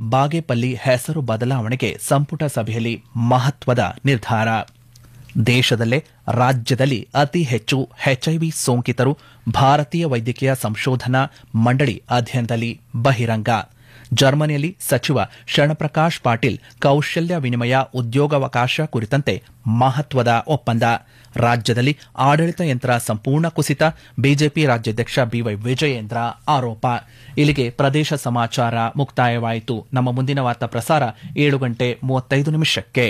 ಬಾಗೇಪಲ್ಲಿ ಹೆಸರು ಬದಲಾವಣೆಗೆ ಸಂಪುಟ ಸಭೆಯಲ್ಲಿ ಮಹತ್ವದ ನಿರ್ಧಾರ ದೇಶದಲ್ಲೇ ರಾಜ್ಯದಲ್ಲಿ ಅತಿ ಹೆಚ್ಚು ಎಚ್ಐವಿ ಸೋಂಕಿತರು ಭಾರತೀಯ ವೈದ್ಯಕೀಯ ಸಂಶೋಧನಾ ಮಂಡಳಿ ಅಧ್ಯಯನದಲ್ಲಿ ಬಹಿರಂಗ ಜರ್ಮನಿಯಲ್ಲಿ ಸಚಿವ ಶರಣಪ್ರಕಾಶ್ ಪಾಟೀಲ್ ಕೌಶಲ್ಯ ವಿನಿಮಯ ಉದ್ಯೋಗಾವಕಾಶ ಕುರಿತಂತೆ ಮಹತ್ವದ ಒಪ್ಪಂದ ರಾಜ್ಯದಲ್ಲಿ ಆಡಳಿತ ಯಂತ್ರ ಸಂಪೂರ್ಣ ಕುಸಿತ ಬಿಜೆಪಿ ರಾಜ್ಯಾಧ್ಯಕ್ಷ ಬಿವೈ ವಿಜಯೇಂದ್ರ ಆರೋಪ ಇಲ್ಲಿಗೆ ಪ್ರದೇಶ ಸಮಾಚಾರ ಮುಕ್ತಾಯವಾಯಿತು ನಮ್ಮ ಮುಂದಿನ ವಾರ್ತಾ ಪ್ರಸಾರ ಏಳು ಗಂಟೆ ಮೂವತ್ತೈದು ನಿಮಿಷಕ್ಕೆ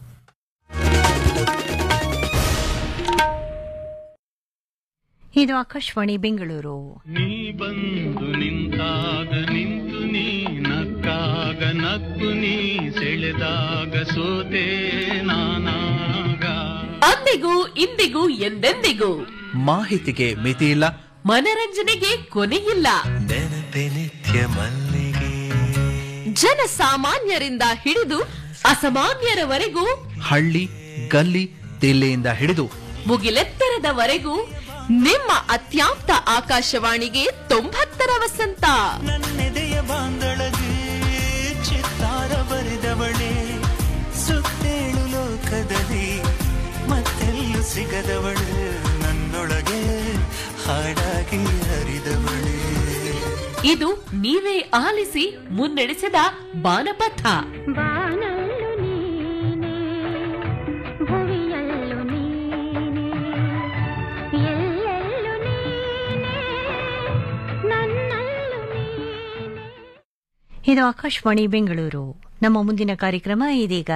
ಇದು ಆಕಾಶವಾಣಿ ಬೆಂಗಳೂರು ನೀ ಬಂದು ನಿಂತಾಗ ನಿಂತು ನೀ ನಕ್ಕಾಗ ನಕ್ಕು ನೀ ಸೆಳೆದಾಗ ಸೋತೆ ನಾನಾಗ ಅಂದಿಗೂ ಇಂದಿಗೂ ಎಂದೆಂದಿಗೂ ಮಾಹಿತಿಗೆ ಮಿತಿಯಿಲ್ಲ ಮನರಂಜನೆಗೆ ಕೊನೆಯಿಲ್ಲ ನೆನಪೆ ನಿತ್ಯ ಮಲ್ಲಿಗೆ ಜನಸಾಮಾನ್ಯರಿಂದ ಹಿಡಿದು ಅಸಾಮಾನ್ಯರವರೆಗೂ ಹಳ್ಳಿ ಗಲ್ಲಿ ದಿಲ್ಲಿಯಿಂದ ಹಿಡಿದು ಮುಗಿಲೆತ್ತರದವರೆಗೂ ನಿಮ್ಮ ಅತ್ಯಾಂತ ಆಕಾಶವಾಣಿಗೆ ತೊಂಬತ್ತರ ವಸಂತ ನನ್ನೆದೆಯ ಬಾಂದಳಗೆ ಚಿತ್ತಾರ ಬರೆದವಳೆ ಸುತ್ತೇಳು ಲೋಕದಲ್ಲಿ ಮತ್ತೆಲ್ಲೂ ಸಿಗದವಳು ನನ್ನೊಳಗೆ ಹಾಡಾಗಿ ಹರಿದವಳೆ ಇದು ನೀವೇ ಆಲಿಸಿ ಮುನ್ನಡೆಸಿದ ಬಾನಪಥ ಬಾನಲ್ಲು ನೀನೆ ಭುವಿಯಲ್ಲು ನೀನೆ ಎಲ್ಲೆಲ್ಲು ನೀನೆ ನನ್ನಲ್ಲು ನೀನೆ ಇದು ಆಕಾಶವಾಣಿ ಬೆಂಗಳೂರು ನಮ್ಮ ಮುಂದಿನ ಕಾರ್ಯಕ್ರಮ ಇದೀಗ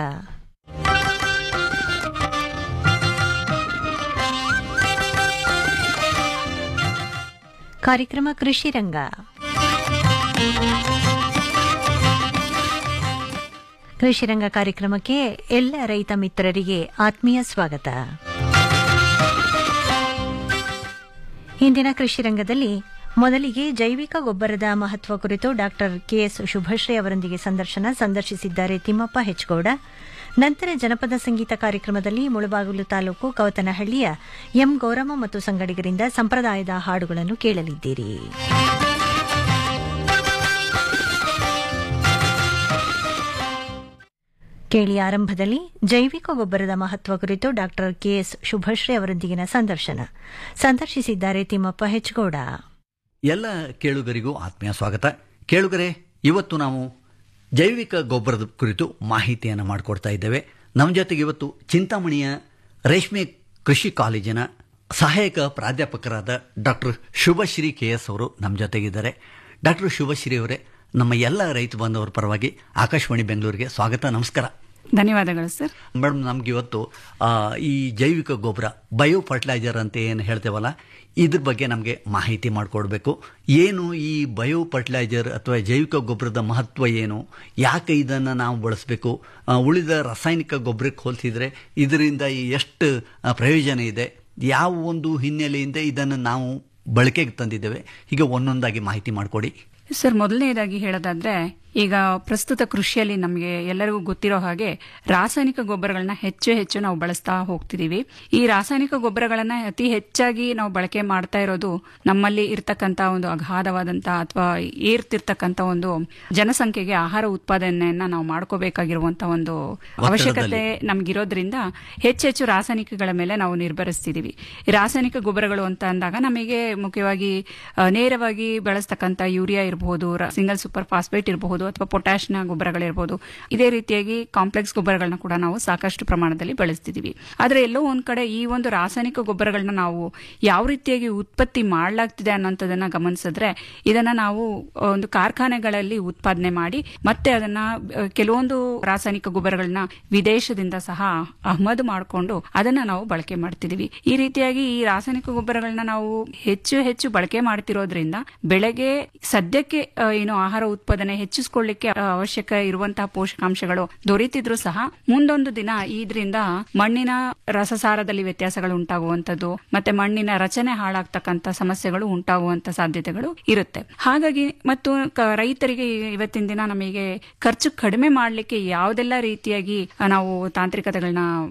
ಕಾರ್ಯಕ್ರಮ ಕೃಷಿ ರಂಗ ಕೃಷಿ ರಂಗ ಕಾರ್ಯಕ್ರಮಕ್ಕೆ ಎಲ್ಲ ರೈತ ಮಿತ್ರರಿಗೆ ಆತ್ಮೀಯ ಸ್ವಾಗತ ಇಂದಿನ ಕೃಷಿ ರಂಗದಲ್ಲಿ ಮೊದಲಿಗೆ ಜೈವಿಕ ಗೊಬ್ಬರದ ಮಹತ್ವ ಕುರಿತು ಡಾಕ್ಟರ್ ಕೆಎಸ್ ಶುಭಶ್ರೀ ಅವರೊಂದಿಗೆ ಸಂದರ್ಶನ ಸಂದರ್ಶಿಸಿದ್ದಾರೆ ತಿಮ್ಮಪ್ಪ ಹೆಚ್ಗೌಡ ನಂತರ ಜನಪದ ಸಂಗೀತ ಕಾರ್ಯಕ್ರಮದಲ್ಲಿ ಮುಳಬಾಗಿಲು ತಾಲೂಕು ಕವತನಹಳ್ಳಿಯ ಎಂ ಗೌರಮ್ಮ ಮತ್ತು ಸಂಗಡಿಗರಿಂದ ಸಂಪ್ರದಾಯದ ಹಾಡುಗಳನ್ನು ಕೇಳಲಿದ್ದೀರಿ ಕೇಳಿ ಆರಂಭದಲ್ಲಿ ಜೈವಿಕ ಗೊಬ್ಬರದ ಮಹತ್ವ ಕುರಿತು ಡಾಕ್ಟರ್ ಕೆಎಸ್ ಶುಭಶ್ರೀ ಅವರೊಂದಿಗಿನ ಸಂದರ್ಶನ ಸಂದರ್ಶಿಸಿದ್ದಾರೆ ತಿಮ್ಮಪ್ಪ ಹೆಚ್ಗೌಡ ಎಲ್ಲ ಕೇಳುಗರಿಗೂ ಆತ್ಮೀಯ ಸ್ವಾಗತ ಕೇಳುಗರೆ ಇವತ್ತು ನಾವು ಜೈವಿಕ ಗೊಬ್ಬರದ ಕುರಿತು ಮಾಹಿತಿಯನ್ನು ಮಾಡಿಕೊಡ್ತಾ ಇದ್ದೇವೆ ನಮ್ಮ ಜೊತೆಗೆ ಇವತ್ತು ಚಿಂತಾಮಣಿಯ ರೇಷ್ಮೆ ಕೃಷಿ ಕಾಲೇಜಿನ ಸಹಾಯಕ ಪ್ರಾಧ್ಯಾಪಕರಾದ ಡಾಕ್ಟರ್ ಶುಭಶ್ರೀ ಕೆ ಎಸ್ ಅವರು ನಮ್ಮ ಜೊತೆಗಿದ್ದಾರೆ ಡಾಕ್ಟರ್ ಶುಭಶ್ರೀ ಅವರೇ ನಮ್ಮ ಎಲ್ಲ ರೈತ ಬಾಂಧವರ ಪರವಾಗಿ ಆಕಾಶವಾಣಿ ಬೆಂಗಳೂರಿಗೆ ಸ್ವಾಗತ ನಮಸ್ಕಾರ ಧನ್ಯವಾದಗಳು ಸರ್ ಮೇಡಮ್ ನಮ್ಗೆ ಇವತ್ತು ಆ, ಈ ಜೈವಿಕ ಗೊಬ್ಬರ ಬಯೋ ಫರ್ಟಿಲೈಸರ್ ಅಂತ ಏನು ಹೇಳ್ತೇವಲ್ಲ ಇದ್ರ ಬಗ್ಗೆ ನಮಗೆ ಮಾಹಿತಿ ಮಾಡಿಕೊಡ್ಬೇಕು ಏನು ಈ ಬಯೋ ಫರ್ಟಿಲೈಸರ್ ಅಥವಾ ಜೈವಿಕ ಗೊಬ್ಬರದ ಮಹತ್ವ ಏನು ಯಾಕೆ ಇದನ್ನು ನಾವು ಬಳಸಬೇಕು ಉಳಿದ ರಾಸಾಯನಿಕ ಗೊಬ್ಬರಕ್ಕೆ ಹೋಲಿಸಿದರೆ ಇದರಿಂದ ಎಷ್ಟು ಆ, ಪ್ರಯೋಜನ ಇದೆ ಯಾವ ಒಂದು ಹಿನ್ನೆಲೆಯಿಂದ ಇದನ್ನು ನಾವು ಬಳಕೆಗೆ ತಂದಿದ್ದೇವೆ ಹೀಗೆ ಒಂದೊಂದಾಗಿ ಮಾಹಿತಿ ಮಾಡಿಕೊಡಿ ಸರ್ ಮೊದಲನೇದಾಗಿ ಹೇಳೋದಾದ್ರೆ ಈಗ ಪ್ರಸ್ತುತ ಕೃಷಿಯಲ್ಲಿ ನಮಗೆ ಎಲ್ಲರಿಗೂ ಗೊತ್ತಿರೋ ಹಾಗೆ ರಾಸಾಯನಿಕ ಗೊಬ್ಬರಗಳನ್ನ ಹೆಚ್ಚು ಹೆಚ್ಚು ನಾವು ಬಳಸ್ತಾ ಹೋಗ್ತಿದೀವಿ ಈ ರಾಸಾಯನಿಕ ಗೊಬ್ಬರಗಳನ್ನ ಅತಿ ಹೆಚ್ಚಾಗಿ ನಾವು ಬಳಕೆ ಮಾಡ್ತಾ ಇರೋದು ನಮ್ಮಲ್ಲಿ ಇರ್ತಕ್ಕಂತ ಒಂದು ಅಗಾಧವಾದಂತ ಅಥವಾ ಏರ್ತಿರ್ತಕ್ಕಂತ ಒಂದು ಜನಸಂಖ್ಯೆಗೆ ಆಹಾರ ಉತ್ಪಾದನೆಯನ್ನ ನಾವು ಮಾಡ್ಕೋಬೇಕಾಗಿರುವಂತ ಒಂದು ಅವಶ್ಯಕತೆ ನಮ್ಗಿರೋದ್ರಿಂದ ಹೆಚ್ಚೆಚ್ಚು ರಾಸಾಯನಿಕಗಳ ಮೇಲೆ ನಾವು ನಿರ್ಭರಿಸ್ತಿದೀವಿ ಈ ರಾಸಾಯನಿಕ ಗೊಬ್ಬರಗಳು ಅಂತ ಅಂದಾಗ ನಮಗೆ ಮುಖ್ಯವಾಗಿ ಆ, ನೇರವಾಗಿ ಬಳಸ್ತಕ್ಕಂಥ ಯೂರಿಯಾ ಇರಬಹುದು ಸಿಂಗಲ್ ಸೂಪರ್ ಫಾಸ್ಫೇಟ್ ಇರಬಹುದು ಅಥವಾ ಪೊಟ್ಯಾಶ್ನ ಗೊಬ್ಬರಗಳಿರ್ಬೋದು ಇದೇ ರೀತಿಯಾಗಿ ಕಾಂಪ್ಲೆಕ್ಸ್ ಗೊಬ್ಬರಗಳನ್ನ ಕೂಡ ನಾವು ಸಾಕಷ್ಟು ಪ್ರಮಾಣದಲ್ಲಿ ಬಳಸ್ತಿದೀವಿ ಆದ್ರೆ ಎಲ್ಲೋ ಒಂದ್ ಕಡೆ ಈ ಒಂದು ರಾಸಾಯನಿಕ ಗೊಬ್ಬರಗಳನ್ನ ನಾವು ಯಾವ ರೀತಿಯಾಗಿ ಉತ್ಪತ್ತಿ ಮಾಡಲಾಗ್ತಿದೆ ಅನ್ನೋಂಥದನ್ನ ಗಮನಿಸಿದ್ರೆ ಇದನ್ನ ನಾವು ಒಂದು ಕಾರ್ಖಾನೆಗಳಲ್ಲಿ ಉತ್ಪಾದನೆ ಮಾಡಿ ಮತ್ತೆ ಅದನ್ನ ಆ, ಕೆಲವೊಂದು ರಾಸಾಯನಿಕ ಗೊಬ್ಬರಗಳನ್ನ ವಿದೇಶದಿಂದ ಸಹ ಆಮದು ಮಾಡಿಕೊಂಡು ಅದನ್ನ ನಾವು ಬಳಕೆ ಮಾಡ್ತಿದೀವಿ ಈ ರೀತಿಯಾಗಿ ಈ ರಾಸಾಯನಿಕ ಗೊಬ್ಬರಗಳನ್ನ ನಾವು ಹೆಚ್ಚು ಹೆಚ್ಚು ಬಳಕೆ ಮಾಡ್ತಿರೋದ್ರಿಂದ ಬೆಳೆಗೆ ಸದ್ಯಕ್ಕೆ ಆ, ಏನು ಆಹಾರ ಉತ್ಪಾದನೆ ಹೆಚ್ಚಿಸಿಕೊಳ್ಳಿಕ್ಕೆ ಆ, ಅವಶ್ಯಕ ಇರುವಂತಹ ಪೋಷಕಾಂಶಗಳು ದೊರೆತಿದ್ರು ಸಹ ಮುಂದೊಂದು ದಿನ ಇದರಿಂದ ಮಣ್ಣಿನ ರಸಸಾರದಲ್ಲಿ ವ್ಯತ್ಯಾಸಗಳು ಉಂಟಾಗುವಂತದ್ದು ಮತ್ತೆ ಮಣ್ಣಿನ ರಚನೆ ಹಾಳಾಗ್ತಕ್ಕಂತ ಸಮಸ್ಯೆಗಳು ಉಂಟಾಗುವಂತ ಸಾಧ್ಯತೆಗಳು ಇರುತ್ತೆ ಹಾಗಾಗಿ ಮತ್ತು ಕ- ರೈತರಿಗೆ ಇವತ್ತಿನ ದಿನ ನಮಗೆ ಖರ್ಚು ಕಡಿಮೆ ಮಾಡಲಿಕ್ಕೆ ಯಾವುದೆಲ್ಲ ರೀತಿಯಾಗಿ ಆ, ನಾವು ತಾಂತ್ರಿಕತೆಗಳನ್ನ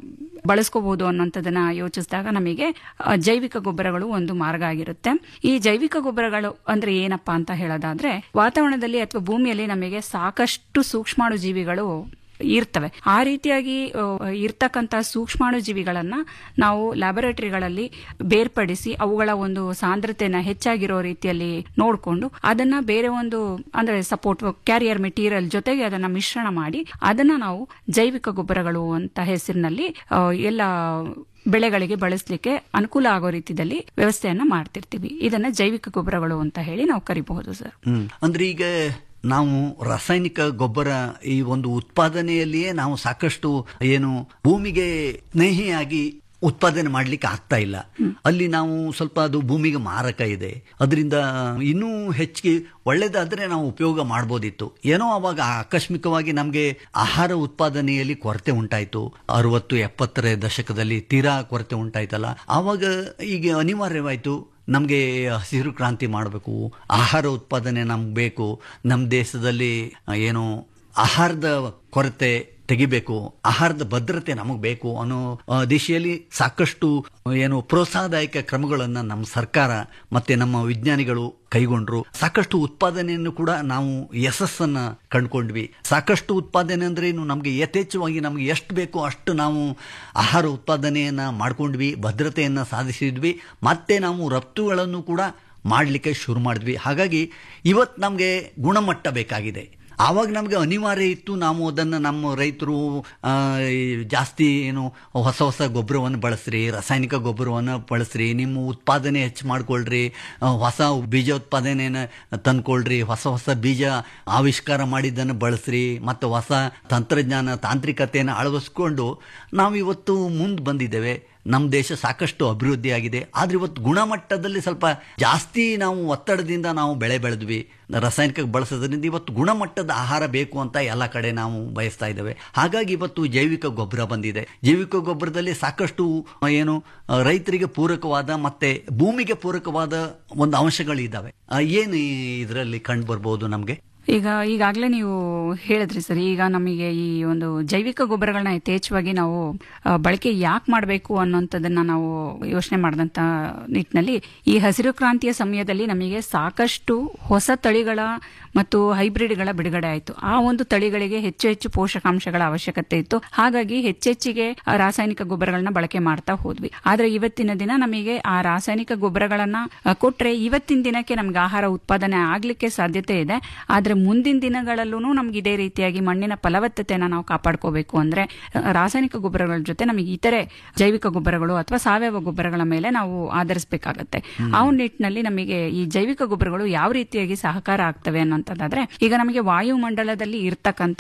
ಬಳಸ್ಕೋಬಹುದು ಅನ್ನೋಂಥದ್ದನ್ನ ಯೋಚಿಸಿದಾಗ ನಮಗೆ ಆ, ಜೈವಿಕ ಗೊಬ್ಬರಗಳು ಒಂದು ಮಾರ್ಗ ಆಗಿರುತ್ತೆ ಈ ಜೈವಿಕ ಗೊಬ್ಬರಗಳು ಅಂದ್ರೆ ಏನಪ್ಪಾ ಅಂತ ಹೇಳೋದಾದ್ರೆ ವಾತಾವರಣದಲ್ಲಿ ಅಥವಾ ಭೂಮಿಯಲ್ಲಿ ನಮಗೆ ಸಾಕಷ್ಟು ಸೂಕ್ಷ್ಮಾಣು ಜೀವಿಗಳು ಇರ್ತವೆ ಆ ರೀತಿಯಾಗಿ ಆ, ಇರ್ತಕ್ಕಂಥ ಸೂಕ್ಷ್ಮಾಣು ಜೀವಿಗಳನ್ನ ನಾವು ಲ್ಯಾಬೊರೇಟರಿಗಳಲ್ಲಿ ಬೇರ್ಪಡಿಸಿ ಅವುಗಳ ಒಂದು ಸಾಂದ್ರತೆನ ಹೆಚ್ಚಾಗಿರೋ ರೀತಿಯಲ್ಲಿ ನೋಡಿಕೊಂಡು ಅದನ್ನ ಬೇರೆ ಒಂದು ಅಂದ್ರೆ ಸಪೋರ್ಟ್ ಕ್ಯಾರಿಯರ್ ಮೆಟೀರಿಯಲ್ ಜೊತೆಗೆ ಅದನ್ನ ಮಿಶ್ರಣ ಮಾಡಿ ಅದನ್ನ ನಾವು ಜೈವಿಕ ಗೊಬ್ಬರಗಳು ಅಂತ ಹೆಸರಿನಲ್ಲಿ ಆ, ಎಲ್ಲ ಬೆಳೆಗಳಿಗೆ ಬಳಸಲಿಕ್ಕೆ ಅನುಕೂಲ ಆಗೋ ರೀತಿಯಲ್ಲಿ ವ್ಯವಸ್ಥೆಯನ್ನ ಮಾಡ್ತಿರ್ತೀವಿ ಇದನ್ನ ಜೈವಿಕ ಗೊಬ್ಬರಗಳು ಅಂತ ಹೇಳಿ ನಾವು ಕರಿಬಹುದು ಸರ್ ಹ್ಮ್ ಅಂದ್ರೆ ಈಗ ನಾವು ರಾಸಾಯನಿಕ ಗೊಬ್ಬರ ಈ ಒಂದು ಉತ್ಪಾದನೆಯಲ್ಲಿಯೇ ನಾವು ಸಾಕಷ್ಟು ಏನು ಭೂಮಿಗೆ ಸ್ನೇಹಿಯಾಗಿ ಉತ್ಪಾದನೆ ಮಾಡ್ಲಿಕ್ಕೆ ಆಗ್ತಾ ಇಲ್ಲ ಅಲ್ಲಿ ನಾವು ಸ್ವಲ್ಪ ಅದು ಭೂಮಿಗೆ ಮಾರಕ ಇದೆ ಅದರಿಂದ ಇನ್ನೂ ಹೆಚ್ಚಿಗೆ ಒಳ್ಳೇದಾದ್ರೆ ನಾವು ಉಪಯೋಗ ಮಾಡ್ಬೋದಿತ್ತು ಏನೋ ಅವಾಗ ಆಕಸ್ಮಿಕವಾಗಿ ನಮಗೆ ಆಹಾರ ಉತ್ಪಾದನೆಯಲ್ಲಿ ಕೊರತೆ ಉಂಟಾಯ್ತು ಅರವತ್ತು ಎಪ್ಪತ್ತರ ದಶಕದಲ್ಲಿ ತೀರಾ ಕೊರತೆ ಉಂಟಾಯ್ತಲ್ಲ ಆವಾಗ ಈಗ ಅನಿವಾರ್ಯವಾಯ್ತು ನಮಗೆ ಹಸಿರು ಕ್ರಾಂತಿ ಮಾಡಬೇಕು ಆಹಾರ ಉತ್ಪಾದನೆ ನಮ್ಗೆ ಬೇಕು ನಮ್ಮ ದೇಶದಲ್ಲಿ ಏನು ಆಹಾರದ ಕೊರತೆ ತೆಗಿಬೇಕು ಆಹಾರದ ಭದ್ರತೆ ನಮಗೆ ಬೇಕು ಅನ್ನೋ ಆ, ದಿಶೆಯಲ್ಲಿ ಸಾಕಷ್ಟು ಏನು ಪ್ರೋತ್ಸಾಹದಾಯಕ ಕ್ರಮಗಳನ್ನು ನಮ್ಮ ಸರ್ಕಾರ ಮತ್ತೆ ನಮ್ಮ ವಿಜ್ಞಾನಿಗಳು ಕೈಗೊಂಡ್ರು ಸಾಕಷ್ಟು ಉತ್ಪಾದನೆಯನ್ನು ಕೂಡ ನಾವು ಯಶಸ್ಸನ್ನ ಕಂಡುಕೊಂಡ್ವಿ ಸಾಕಷ್ಟು ಉತ್ಪಾದನೆ ಅಂದ್ರೆ ಏನು ನಮಗೆ ಯಥೇಚ್ಛವಾಗಿ ನಮಗೆ ಎಷ್ಟು ಬೇಕೋ ಅಷ್ಟು ನಾವು ಆಹಾರ ಉತ್ಪಾದನೆಯನ್ನ ಮಾಡ್ಕೊಂಡ್ವಿ ಭದ್ರತೆಯನ್ನ ಸಾಧಿಸಿದ್ವಿ ಮತ್ತೆ ನಾವು ರಫ್ತುಗಳನ್ನು ಕೂಡ ಮಾಡಲಿಕ್ಕೆ ಶುರು ಮಾಡಿದ್ವಿ ಹಾಗಾಗಿ ಇವತ್ತು ನಮಗೆ ಗುಣಮಟ್ಟ ಬೇಕಾಗಿದೆ ಆವಾಗ ನಮಗೆ ಅನಿವಾರ್ಯ ಇತ್ತು ನಾವು ಅದನ್ನು ನಮ್ಮ ರೈತರು ಆ, ಈ ಜಾಸ್ತಿ ಏನು ಹೊಸ ಹೊಸ ಗೊಬ್ಬರವನ್ನು ಬಳಸ್ರಿ ರಾಸಾಯನಿಕ ಗೊಬ್ಬರವನ್ನು ಬಳಸ್ರಿ ನಿಮ್ಮ ಉತ್ಪಾದನೆ ಹೆಚ್ಚು ಮಾಡ್ಕೊಳ್ರಿ ಆ, ಹೊಸ ಬೀಜ ಉತ್ಪಾದನೆಯನ್ನು ತಂದ್ಕೊಳ್ರಿ ಹೊಸ ಹೊಸ ಬೀಜ ಆವಿಷ್ಕಾರ ಮಾಡಿದ್ದನ್ನು ಬಳಸ್ರಿ ಮತ್ತು ಹೊಸ ತಂತ್ರಜ್ಞಾನ ತಾಂತ್ರಿಕತೆಯನ್ನು ಅಳವಡಿಸ್ಕೊಂಡು ನಾವು ಇವತ್ತು ಮುಂದೆ ಬಂದಿದ್ದೇವೆ ನಮ್ಮ ದೇಶ ಸಾಕಷ್ಟು ಅಭಿವೃದ್ಧಿ ಆಗಿದೆ ಆದ್ರೆ ಇವತ್ತು ಗುಣಮಟ್ಟದಲ್ಲಿ ಸ್ವಲ್ಪ ಜಾಸ್ತಿ ನಾವು ಒತ್ತಡದಿಂದ ನಾವು ಬೆಳೆ ಬೆಳೆದ್ವಿ ರಾಸಾಯನಿಕ ಬಳಸೋದ್ರಿಂದ ಇವತ್ತು ಗುಣಮಟ್ಟದ ಆಹಾರ ಬೇಕು ಅಂತ ಎಲ್ಲ ಕಡೆ ನಾವು ಬಯಸ್ತಾ ಇದ್ದೇವೆ ಹಾಗಾಗಿ ಇವತ್ತು ಜೈವಿಕ ಗೊಬ್ಬರ ಬಂದಿದೆ ಜೈವಿಕ ಗೊಬ್ಬರದಲ್ಲಿ ಸಾಕಷ್ಟು ಆ, ಏನು ಆ, ರೈತರಿಗೆ ಪೂರಕವಾದ ಮತ್ತೆ ಭೂಮಿಗೆ ಪೂರಕವಾದ ಒಂದು ಅಂಶಗಳಿದ್ದಾವೆ ಆ, ಏನು ಇದರಲ್ಲಿ ಕಂಡು ಬರ್ಬೋದು ನಮಗೆ ಈಗ ಈಗಾಗಲೇ ನೀವು ಹೇಳಿದ್ರಿ ಸರ್ ಈಗ ನಮಗೆ ಈ ಒಂದು ಜೈವಿಕ ಗೊಬ್ಬರಗಳನ್ನ ಯಥೇಚ್ಛವಾಗಿ ನಾವು ಆ, ಬಳಕೆ ಯಾಕೆ ಮಾಡಬೇಕು ಅನ್ನೋಂಥದ್ದನ್ನ ನಾವು ಯೋಚನೆ ಮಾಡಿದಂತ ನಿಟ್ಟಿನಲ್ಲಿ ಈ ಹಸಿರು ಕ್ರಾಂತಿಯ ಸಮಯದಲ್ಲಿ ನಮಗೆ ಸಾಕಷ್ಟು ಹೊಸ ತಳಿಗಳ ಮತ್ತು ಹೈಬ್ರಿಡ್ಗಳ ಬಿಡುಗಡೆ ಆಯಿತು ಆ ಒಂದು ತಳಿಗಳಿಗೆ ಹೆಚ್ಚು ಹೆಚ್ಚು ಪೋಷಕಾಂಶಗಳ ಅವಶ್ಯಕತೆ ಇತ್ತು ಹಾಗಾಗಿ ಹೆಚ್ಚೆಚ್ಚಿಗೆ ಆ ರಾಸಾಯನಿಕ ಗೊಬ್ಬರಗಳನ್ನ ಬಳಕೆ ಮಾಡ್ತಾ ಹೋದ್ವಿ ಆದ್ರೆ ಇವತ್ತಿನ ದಿನ ನಮಗೆ ಆ ರಾಸಾಯನಿಕ ಗೊಬ್ಬರಗಳನ್ನ ಆ, ಕೊಟ್ರೆ ಇವತ್ತಿನ ದಿನಕ್ಕೆ ನಮ್ಗೆ ಆಹಾರ ಉತ್ಪಾದನೆ ಆಗ್ಲಿಕ್ಕೆ ಸಾಧ್ಯತೆ ಇದೆ ಆದ್ರೆ ಮುಂದಿನ ದಿನಗಳಲ್ಲೂ ನಮ್ಗೆ ಇದೇ ರೀತಿಯಾಗಿ ಮಣ್ಣಿನ ಫಲವತ್ತತೆಯನ್ನ ನಾವು ಕಾಪಾಡ್ಕೋಬೇಕು ಅಂದ್ರೆ ಆ, ರಾಸಾಯನಿಕ ಗೊಬ್ಬರಗಳ ಜೊತೆ ನಮಗೆ ಇತರೆ ಜೈವಿಕ ಗೊಬ್ಬರಗಳು ಅಥವಾ ಸಾವಯವ ಗೊಬ್ಬರಗಳ ಮೇಲೆ ನಾವು ಆಧರಿಸಬೇಕಾಗತ್ತೆ ಆ ಒಂದು ನಿಟ್ಟಿನಲ್ಲಿ ನಮಗೆ ಈ ಜೈವಿಕ ಗೊಬ್ಬರಗಳು ಯಾವ ರೀತಿಯಾಗಿ ಸಹಕಾರ ಆಗ್ತವೆ ಅನ್ನೋಂಥದ್ದಾದ್ರೆ ಈಗ ನಮಗೆ ವಾಯುಮಂಡಲದಲ್ಲಿ ಇರ್ತಕ್ಕಂಥ